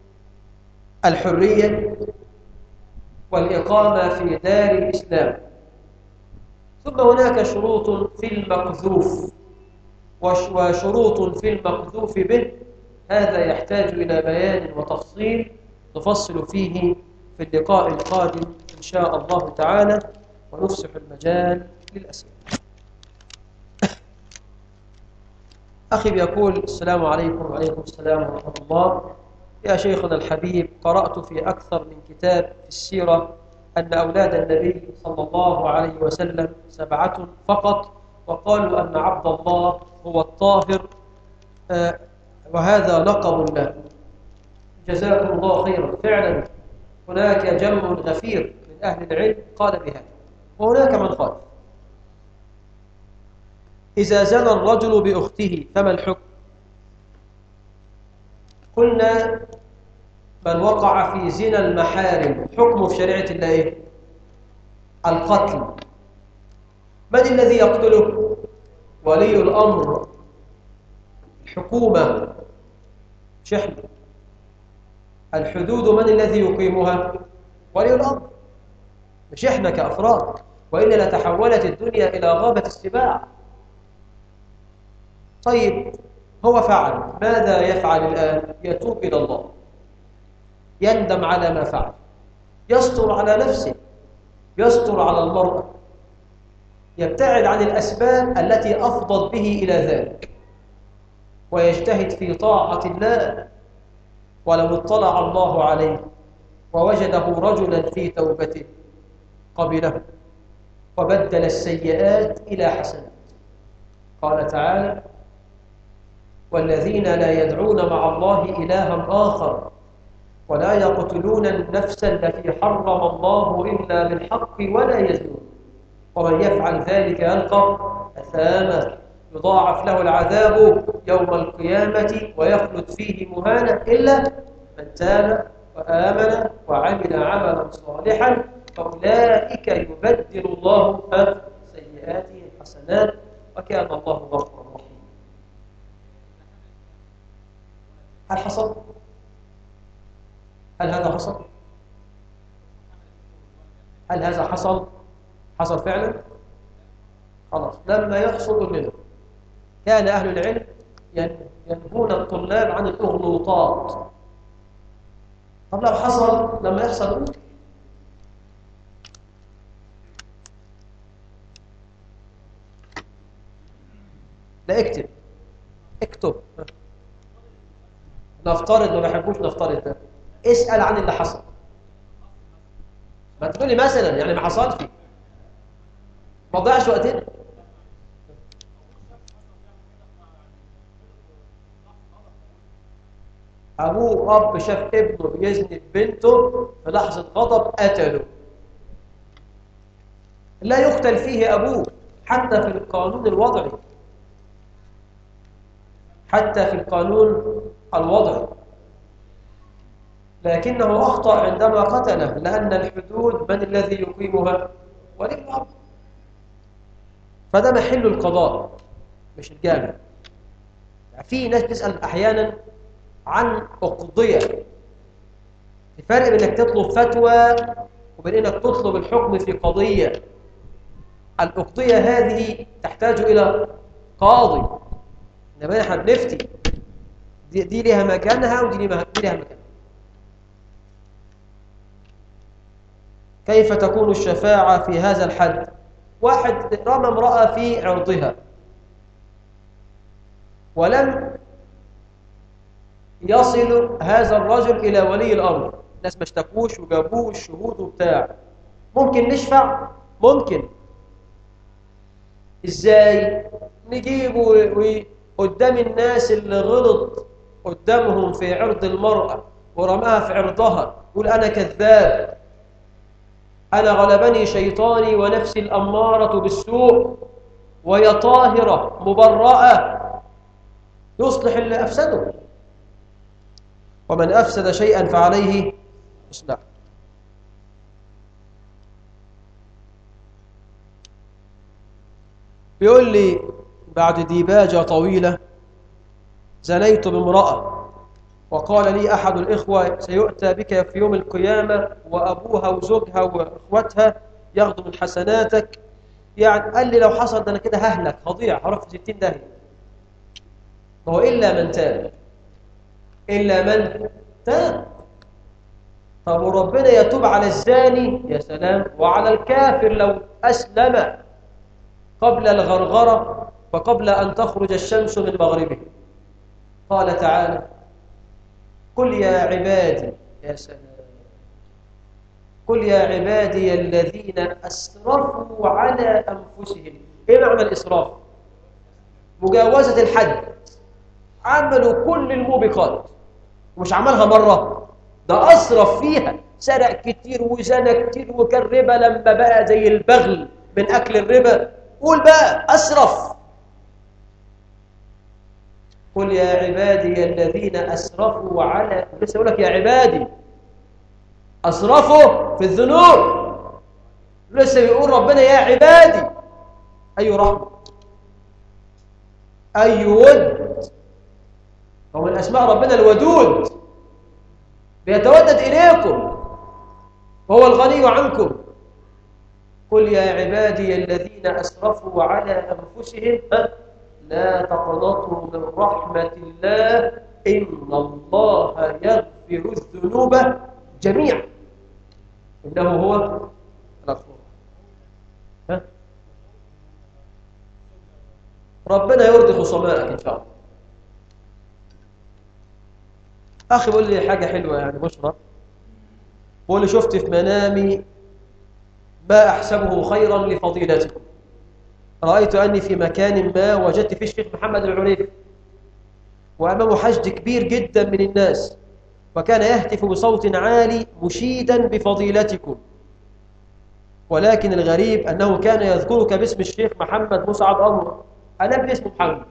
الحرية والإقامة في دار الإسلام ثم هناك شروط في المقذوف وش- وشروط في المقذوف به هذا يحتاج إلى بيان وتفصيل نفصل فيه في اللقاء القادم إن شاء الله تعالى ونفسح المجال للأسئلة أخي يقول السلام عليكم وعليكم السلام ورحمة الله يا شيخنا الحبيب قرأت في أكثر من كتاب في السيرة أن أولاد النبي صلى الله عليه وسلم سبعة فقط وقالوا أن عبد الله هو الطاهر آه، وهذا لقب له جزاكم الله خيرا فعلا هناك جمع غفير من أهل العلم قال بهذا وهناك من قال إذا زنى الرجل بأخته فما الحكم قلنا من وقع في زنا المحارم حكمه في شريعة الله إيه؟ القتل من الذي يقتله ولي الأمر الحكومة مش احنا الحدود من الذي يقيمها ولي الأمر مش احنا كأفراد وإلا لتحولت الدنيا إلى غابة السباع طيب هو فعل ماذا يفعل الآن يتوب إلى الله يندم على ما فعل يستر على نفسه يستر على المرأة يبتعد عن الأسباب التي أفضت به إلى ذلك ويجتهد في طاعة الله ولو اطلع الله عليه ووجده رجلا في توبته قبله وبدل السيئات إلى حسنات قال تعالى والذين لا يدعون مع الله إلها آخر ولا يقتلون النفس التي حرم الله إلا بالحق ولا يزنون ومن يفعل ذلك يلقى أثاما يضاعف له العذاب يوم القيامة ويخلد فيه مهانا إلا من تاب وآمن وعمل عملا صالحا فأولئك يبدل الله سيئاتهم حسنات وكان الله غفورا رحيما هل حصل؟ هل هذا حصل؟ هل هذا حصل؟ حصل فعلا؟ خلاص لما يحصل قل لنا كان أهل العلم ينهون الطلاب عن الأغلوطات طب لو حصل لما يحصل قول لا اكتب اكتب نفترض ما بحبوش نفترض ده اسأل عن اللي حصل ما تقول لي مثلا يعني ما حصلش ما تضيعش وقتنا أبوه أب شاف ابنه بيزني بنته في لحظة غضب قتله لا يقتل فيه أبوه حتى في القانون الوضعي حتى في القانون الوضعي لكنه أخطأ عندما قتله لأن الحدود من الذي يقيمها ولي الأمر فده محل القضاء مش الجامع في ناس تسأل أحيانا عن أقضية الفرق بين انك تطلب فتوى وبين انك تطلب الحكم في قضية الأقضية هذه تحتاج إلى قاضي إنما احنا بنفتي دي, دي لها مكانها ودي لها مكانها كيف تكون الشفاعة في هذا الحد واحد رمى امرأة في عرضها ولم يصل هذا الرجل إلى ولي الأمر الناس ما اشتكوش وجابوه الشهود وبتاع ممكن نشفع ممكن ازاي نجيبه و- قدام الناس اللي غلط قدامهم في عرض المرأة ورماها في عرضها يقول أنا كذاب أنا غلبني شيطاني ونفسي الأمارة بالسوء وهي طاهرة مبرأة يصلح اللي أفسده ومن أفسد شيئا فعليه إصلاح بيقول لي بعد ديباجة طويلة زنيت بامرأة وقال لي أحد الإخوة سيؤتى بك في يوم القيامة وأبوها وزوجها وإخوتها ياخدوا من حسناتك يعني قال لي لو حصل ده أنا كده ههلك هضيع هروح في 60 داهية ما هو إلا من تاب إلا من تاب طب وربنا يتوب على الزاني يا سلام وعلى الكافر لو أسلم قبل الغرغرة وقبل أن تخرج الشمس من مغربه قال تعالى قل يا عبادي يا سلام قل يا عبادي الذين أسرفوا على أنفسهم إيه معنى الإسراف؟ مجاوزة الحد عملوا كل الموبقات ومش عملها مرة ده أسرف فيها سرق كتير وزنى كتير وكان ربا لما بقى زي البغل من أكل الربا قول بقى أسرف قل يا عبادي الذين أسرفوا على لسه يقول لك يا عبادي أسرفوا في الذنوب لسه بيقول ربنا يا عبادي أي رحمة أي ود هو من أسماء ربنا الودود بيتودد إليكم وهو الغني عنكم قل يا عبادي الذين أسرفوا على أنفسهم ها؟ لا تقنطوا من رحمة الله إن الله يغفر الذنوب جميعا إنه هو الغفور ها؟ ربنا يرضي خصمائك إن شاء الله أخي بيقول لي حاجة حلوة يعني بشرى بيقول لي شفت في منامي ما أحسبه خيرا لفضيلتكم رأيت أني في مكان ما وجدت فيه الشيخ محمد العريفي وأمامه حشد كبير جدا من الناس وكان يهتف بصوت عالي مشيدا بفضيلتكم ولكن الغريب أنه كان يذكرك باسم الشيخ محمد مسعد أنور أنا ابن اسمه محمد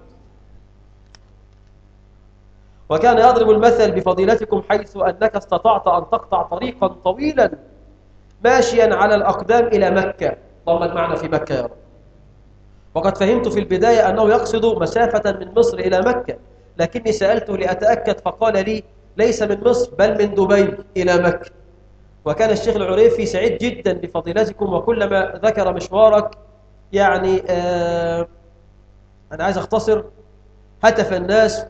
وكان يضرب المثل بفضيلتكم حيث أنك استطعت أن تقطع طريقا طويلا ماشيا على الأقدام إلى مكة اللهم معنا في مكة يا رب وقد فهمت في البداية أنه يقصد مسافة من مصر إلى مكة لكني سألته لأتأكد فقال لي ليس من مصر بل من دبي إلى مكة وكان الشيخ العريفي سعيد جدا بفضيلتكم وكلما ذكر مشوارك يعني آه أنا عايز أختصر هتف الناس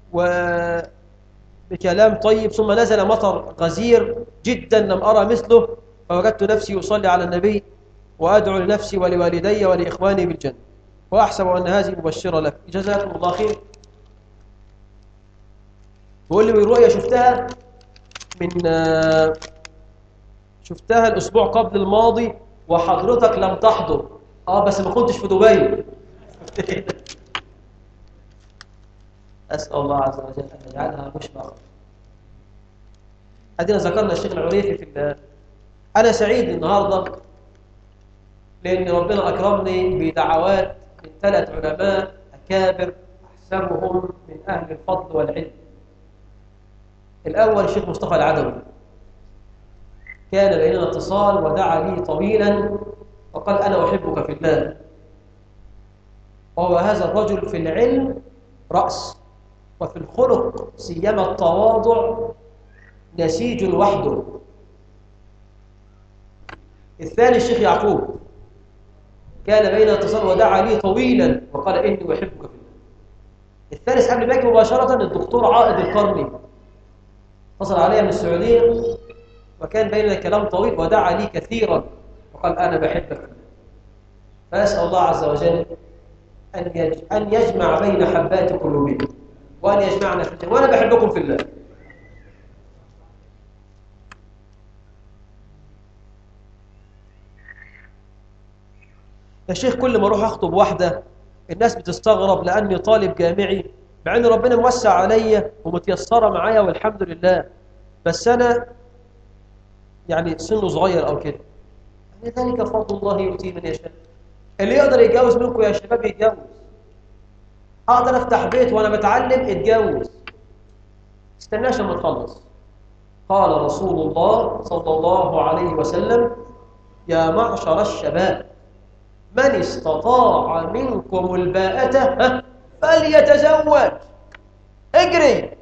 وبكلام طيب ثم نزل مطر غزير جدا لم أرى مثله فوجدت نفسي أصلي على النبي وأدعو لنفسي ولوالدي ولإخواني بالجنة وأحسب أن هذه مبشرة لك جزاكم الله خير بقول لي رؤية شفتها من شفتها الأسبوع قبل الماضي وحضرتك لم تحضر آه بس ما كنتش في دبي أسأل الله عز وجل أن يجعلها مشبخة أدينا ذكرنا الشيخ العريفي في الله أنا سعيد النهاردة لأن ربنا أكرمني بدعوات من ثلاث علماء أكابر أحسبهم من أهل الفضل والعلم الأول الشيخ مصطفى العدوي كان بيننا اتصال ودعا لي طويلا وقال أنا أحبك في الله وهو هذا الرجل في العلم رأس وفي الخلق سيما التواضع نسيج وحده الثاني الشيخ يعقوب كان بين اتصال ودعا لي طويلا وقال إني أحبك في الله الثالث قبل ما يجي مباشرة الدكتور عائد القرني اتصل علي من السعودية وكان بيننا كلام طويل ودعا لي كثيرا وقال أنا بحبك في الله فأسأل الله عز وجل أن يج... أن يجمع بين حبات قلوبنا وأن يجمعنا في الجنة وأنا بحبكم في الله يا شيخ كل ما اروح اخطب واحده الناس بتستغرب لاني طالب جامعي مع ان ربنا موسع عليا ومتيسره معايا والحمد لله بس انا يعني سنه صغير او كده يعني ذلك فضل الله يؤتيه من يشاء اللي يقدر يتجوز منكم يا شباب يتجوز اقدر افتح بيت وانا بتعلم اتجوز استناش لما تخلص قال رسول الله صلى الله عليه وسلم يا معشر الشباب من استطاع منكم الباءة ها، فليتزوج اجري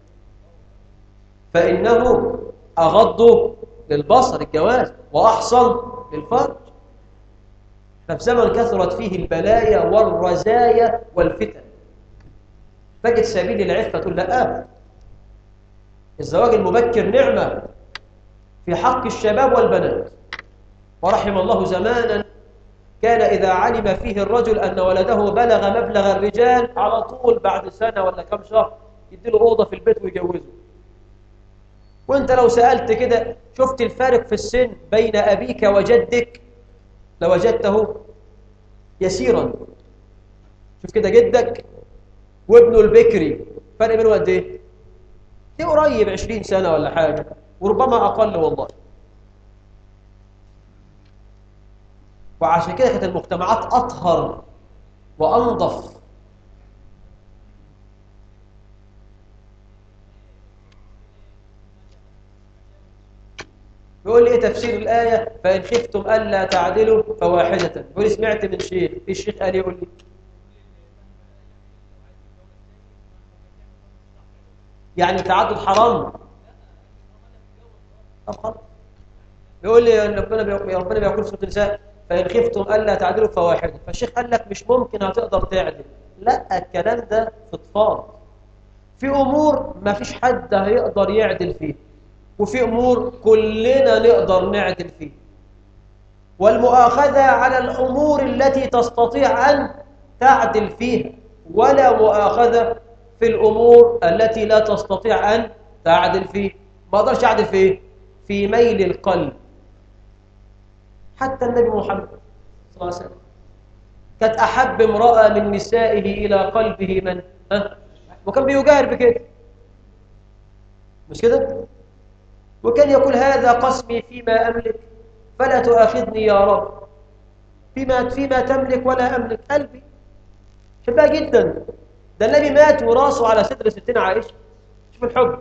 فإنه أغض للبصر الجواز وأحصن للفرج احنا في زمن كثرت فيه البلايا والرزايا والفتن تجد سبيل العفة تقول لا الزواج المبكر نعمة في حق الشباب والبنات ورحم الله زمانا كان إذا علم فيه الرجل أن ولده بلغ مبلغ الرجال على طول بعد سنة ولا كم شهر يديله أوضة في البيت ويجوزه وانت لو سألت كده شفت الفارق في السن بين أبيك وجدك لوجدته يسيرا شوف كده جدك وابنه البكري فرق بينه قد ايه؟ دي قريب 20 سنة ولا حاجة وربما أقل والله وعشان كده كانت المجتمعات أطهر وأنظف يقول لي ايه تفسير الآية فإن خفتم ألا تعدلوا فواحدة يقول لي سمعت من شيخ في الشيخ قال يقول لي يعني التعدد حرام طب خلاص يقول لي ان ربنا بي- ربنا بيقول في سوره النساء فان خفتم الا تعدلوا فواحده فالشيخ قال لك مش ممكن هتقدر تعدل لا الكلام ده فضفاض في امور ما فيش حد هيقدر يعدل فيه وفي امور كلنا نقدر نعدل فيه والمؤاخذه على الامور التي تستطيع ان تعدل فيها ولا مؤاخذه في الامور التي لا تستطيع ان تعدل فيه ما اقدرش اعدل في ايه في ميل القلب حتى النبي محمد صلى الله عليه وسلم كانت أحب امرأة من نسائه إلى قلبه من ها؟ وكان بيجاهر بكده مش كده وكان يقول هذا قسمي فيما أملك فلا تؤاخذني يا رب فيما فيما تملك ولا أملك قلبي شبه جدا ده النبي مات وراسه على صدر ستنا عائشة شوف الحب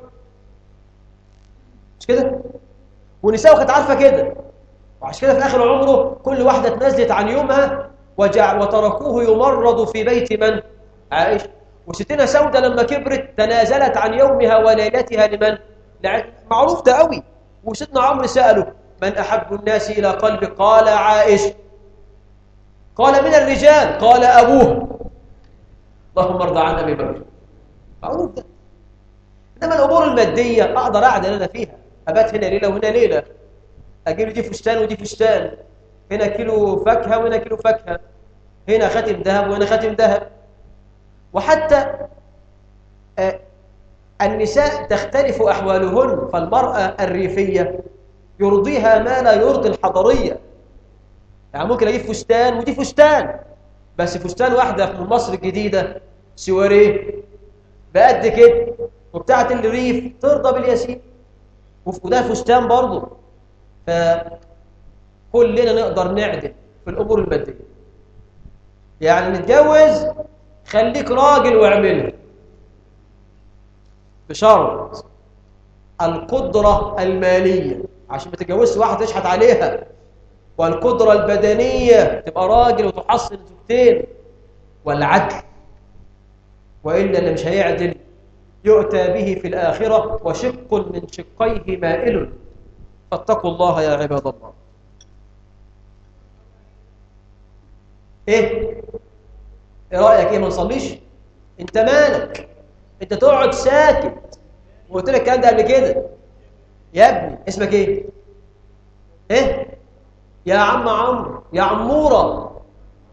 مش كده ونساء كانت عارفه كده وعشان كده في اخر عمره كل واحده اتنازلت عن يومها وجع وتركوه يمرض في بيت من عائشه وستنا سوده لما كبرت تنازلت عن يومها وليلتها لمن لع- معروف ده قوي وسيدنا عمرو ساله من احب الناس الى قلبك قال عائشه قال من الرجال قال ابوه اللهم ارضى عن ابي بكر معروف ده انما الامور الماديه اقدر اعدل انا فيها ابات هنا ليله وهنا ليله اجيب لي دي فستان ودي فستان هنا كيلو فاكهه وهنا كيلو فاكهه هنا خاتم ذهب وهنا خاتم ذهب وحتى آه، النساء تختلف احوالهن فالمراه الريفيه يرضيها ما لا يرضي الحضريه يعني ممكن اجيب فستان ودي فستان بس فستان واحده من مصر الجديده سواريه بقد كده وبتاعه الريف ترضى باليسير وف- وده فستان برضه فكلنا نقدر نعدل في الامور الماديه يعني نتجوز خليك راجل واعملها بشرط القدره الماليه عشان ما تتجوزش واحده تشحت عليها والقدره البدنيه تبقى راجل وتحصل زوجتين والعدل والا اللي مش هيعدل يؤتى به في الآخرة وشق من شقيه مائل فاتقوا الله يا عباد الله ايه ايه رأيك ايه ما نصليش انت مالك انت تقعد ساكت وقلت لك الكلام ده قبل كده يا ابني اسمك ايه ايه يا عم عمرو يا عمورة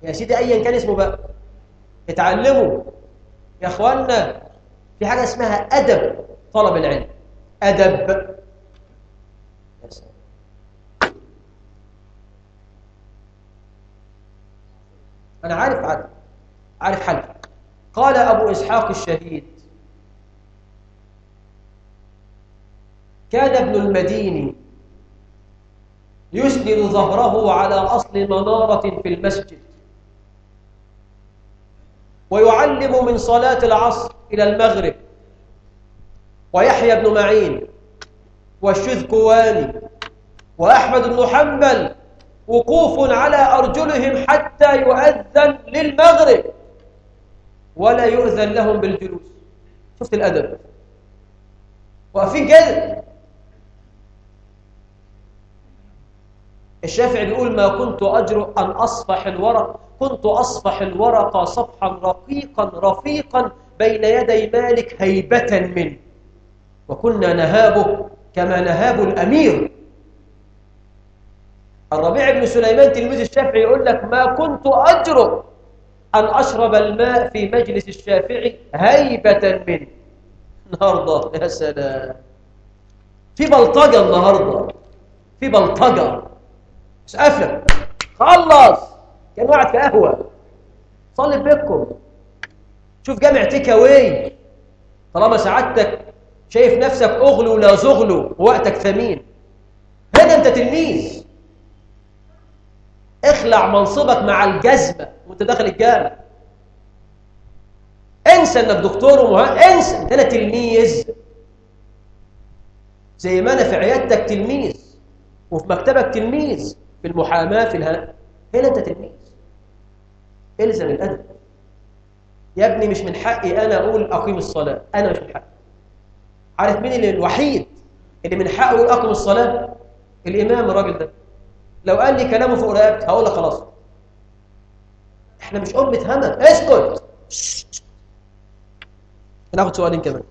يا سيدي ايا كان اسمه بقى اتعلموا يا اخوانا في حاجه اسمها ادب طلب العلم ادب يا سلام. انا عارف عارف عارف حل قال ابو اسحاق الشهيد كان ابن المديني يسند ظهره على أصل منارة في المسجد ويعلم من صلاة العصر إلى المغرب ويحيى بن معين والشذكواني وأحمد بن حنبل وقوف على أرجلهم حتى يؤذن للمغرب ولا يؤذن لهم بالجلوس شفت الأدب واقفين كده الشافعي بيقول ما كنت أجرؤ أن أصفح الورق كنت أصفح الورق صفحا رقيقا رفيقا بين يدي مالك هيبة منه وكنا نهابه كما نهاب الأمير الربيع بن سليمان تلميذ الشافعي يقول لك ما كنت أجرؤ أن أشرب الماء في مجلس الشافعي هيبة منه النهارده يا سلام في بلطجة النهارده في بلطجة بس قفل خلص كان قاعد في قهوة صلي في بيتكم شوف جامع تيك اواي طالما سعادتك شايف نفسك اغلو لا زغلو ووقتك ثمين هنا انت تلميذ اخلع منصبك مع الجزمة وانت داخل الجامع انسى انك دكتور ومهندس انسى انت انا تلميذ زي ما انا في عيادتك تلميذ وفي مكتبك تلميذ في المحاماه في الها هنا انت تلميذ الزم الادب يا ابني مش من حقي انا اقول اقيم الصلاه انا مش من حقي عارف مين اللي الوحيد اللي من حقه يقول اقيم الصلاه الامام الراجل ده لو قال لي كلامه فوق رقبتي هقول لك خلاص احنا مش امه همل اسكت ناخد سؤالين كمان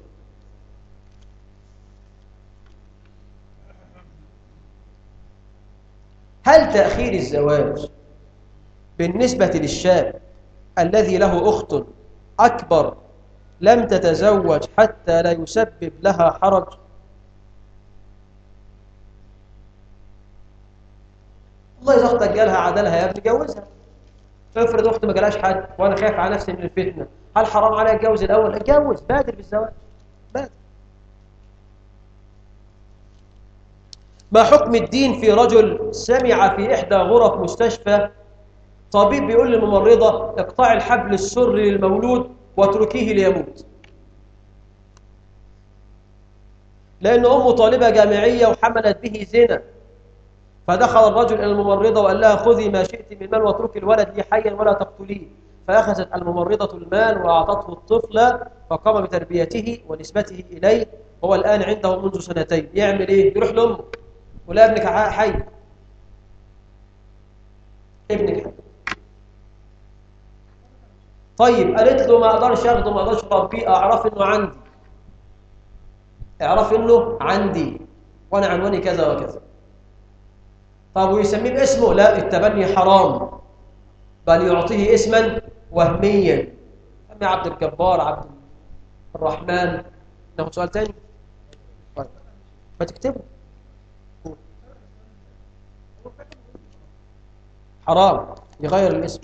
هل تأخير الزواج بالنسبة للشاب الذي له أخت أكبر لم تتزوج حتى لا يسبب لها حرج الله إذا أختك جالها عدلها يا ابني جوزها افرض أختي ما جالهاش حد وأنا خايف على نفسي من الفتنة هل حرام عليا اتجوز الأول؟ اتجوز بادر بالزواج بادر ما حكم الدين في رجل سمع في إحدى غرف مستشفى طبيب بيقول للممرضة اقطعي الحبل السري للمولود واتركيه ليموت لأن أمه طالبة جامعية وحملت به زنا فدخل الرجل إلى الممرضة وقال لها خذي ما شئت من مال واتركي الولد لي حيا ولا تقتليه فأخذت الممرضة المال وأعطته الطفل فقام بتربيته ونسبته إليه هو الآن عنده منذ سنتين يعمل إيه؟ يروح لأمه ولا ابنك حي ابنك حي طيب قالت له ما اقدرش اخده ما اقدرش اربيه اعرف انه عندي اعرف انه عندي وانا عنواني كذا وكذا طب ويسميه باسمه لا التبني حرام بل يعطيه اسما وهميا سمي عبد الجبار عبد الرحمن ناخد سؤال تاني طيب فتكتبه حرام يغير الاسم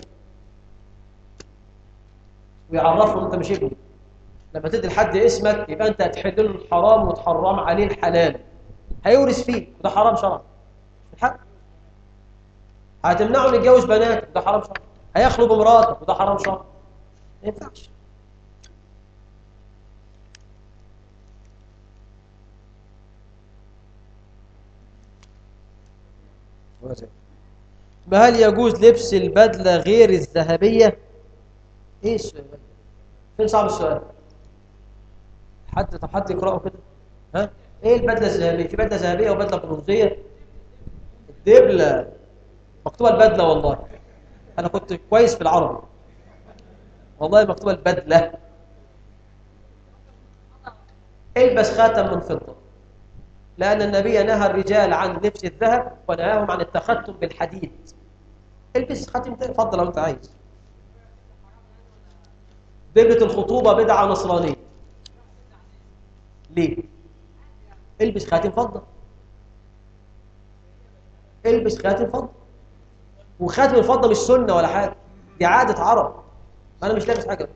ويعرفه انت مش ابنه لما تدي لحد اسمك يبقى انت هتحل له الحرام وتحرم عليه الحلال هيورث فيه وده حرام شرعا الحق هتمنعه من يتجوز بنات وده حرام شرعا هيخلو بمراته وده حرام شرعا ما ينفعش ما هل يجوز لبس البدلة غير الذهبية ايه السؤال فين صعب السؤال حد طب حد يقرأه كده ها ايه البدلة الذهبية في بدلة ذهبية وبدلة برونزية الدبلة مكتوبة البدلة والله انا كنت كويس في العربي والله مكتوبة البدلة البس خاتم من فضة لأن النبي نهى الرجال عن لبس الذهب ونهاهم عن التختم بالحديد البس خاتم اتفضل لو انت عايز دبلة الخطوبة بدعة نصرانية ليه؟ البس خاتم فضة البس خاتم فضة وخاتم الفضة مش سنة ولا حاجة دي عادة عرب أنا مش لابس حاجة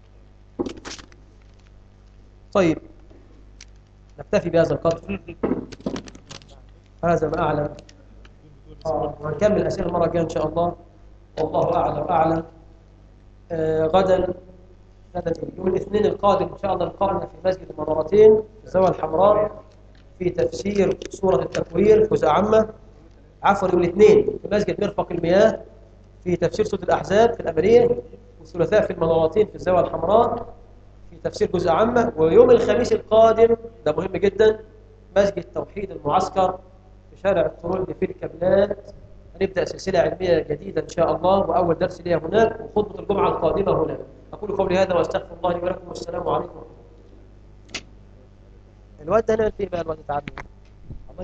طيب نكتفي بهذا القدر هذا ما أعلم آه، وهنكمل أسئلة المرة الجاية إن شاء الله والله أعلم أعلم آه، غدا غدا يوم الاثنين القادم إن شاء الله لقاءنا في مسجد المنارتين في الزاوية الحمراء في تفسير سورة التكوير جزء عامة عفوا يوم الاثنين في مسجد مرفق المياه في تفسير سورة الأحزاب في الأمرية والثلاثاء في المنارتين في الزاوية الحمراء في تفسير جزء عامة ويوم الخميس القادم ده مهم جدا مسجد توحيد المعسكر في شارع الطرق في الكبلات هنبدأ سلسلة علمية جديدة إن شاء الله وأول درس ليها هناك وخطبة الجمعة القادمة هناك أقول قولي هذا وأستغفر الله لي ولكم والسلام عليكم ورحمة الله الواد ده نعمل فيه بقى الواد تعبني الله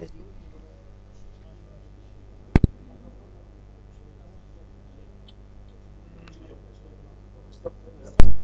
يهديه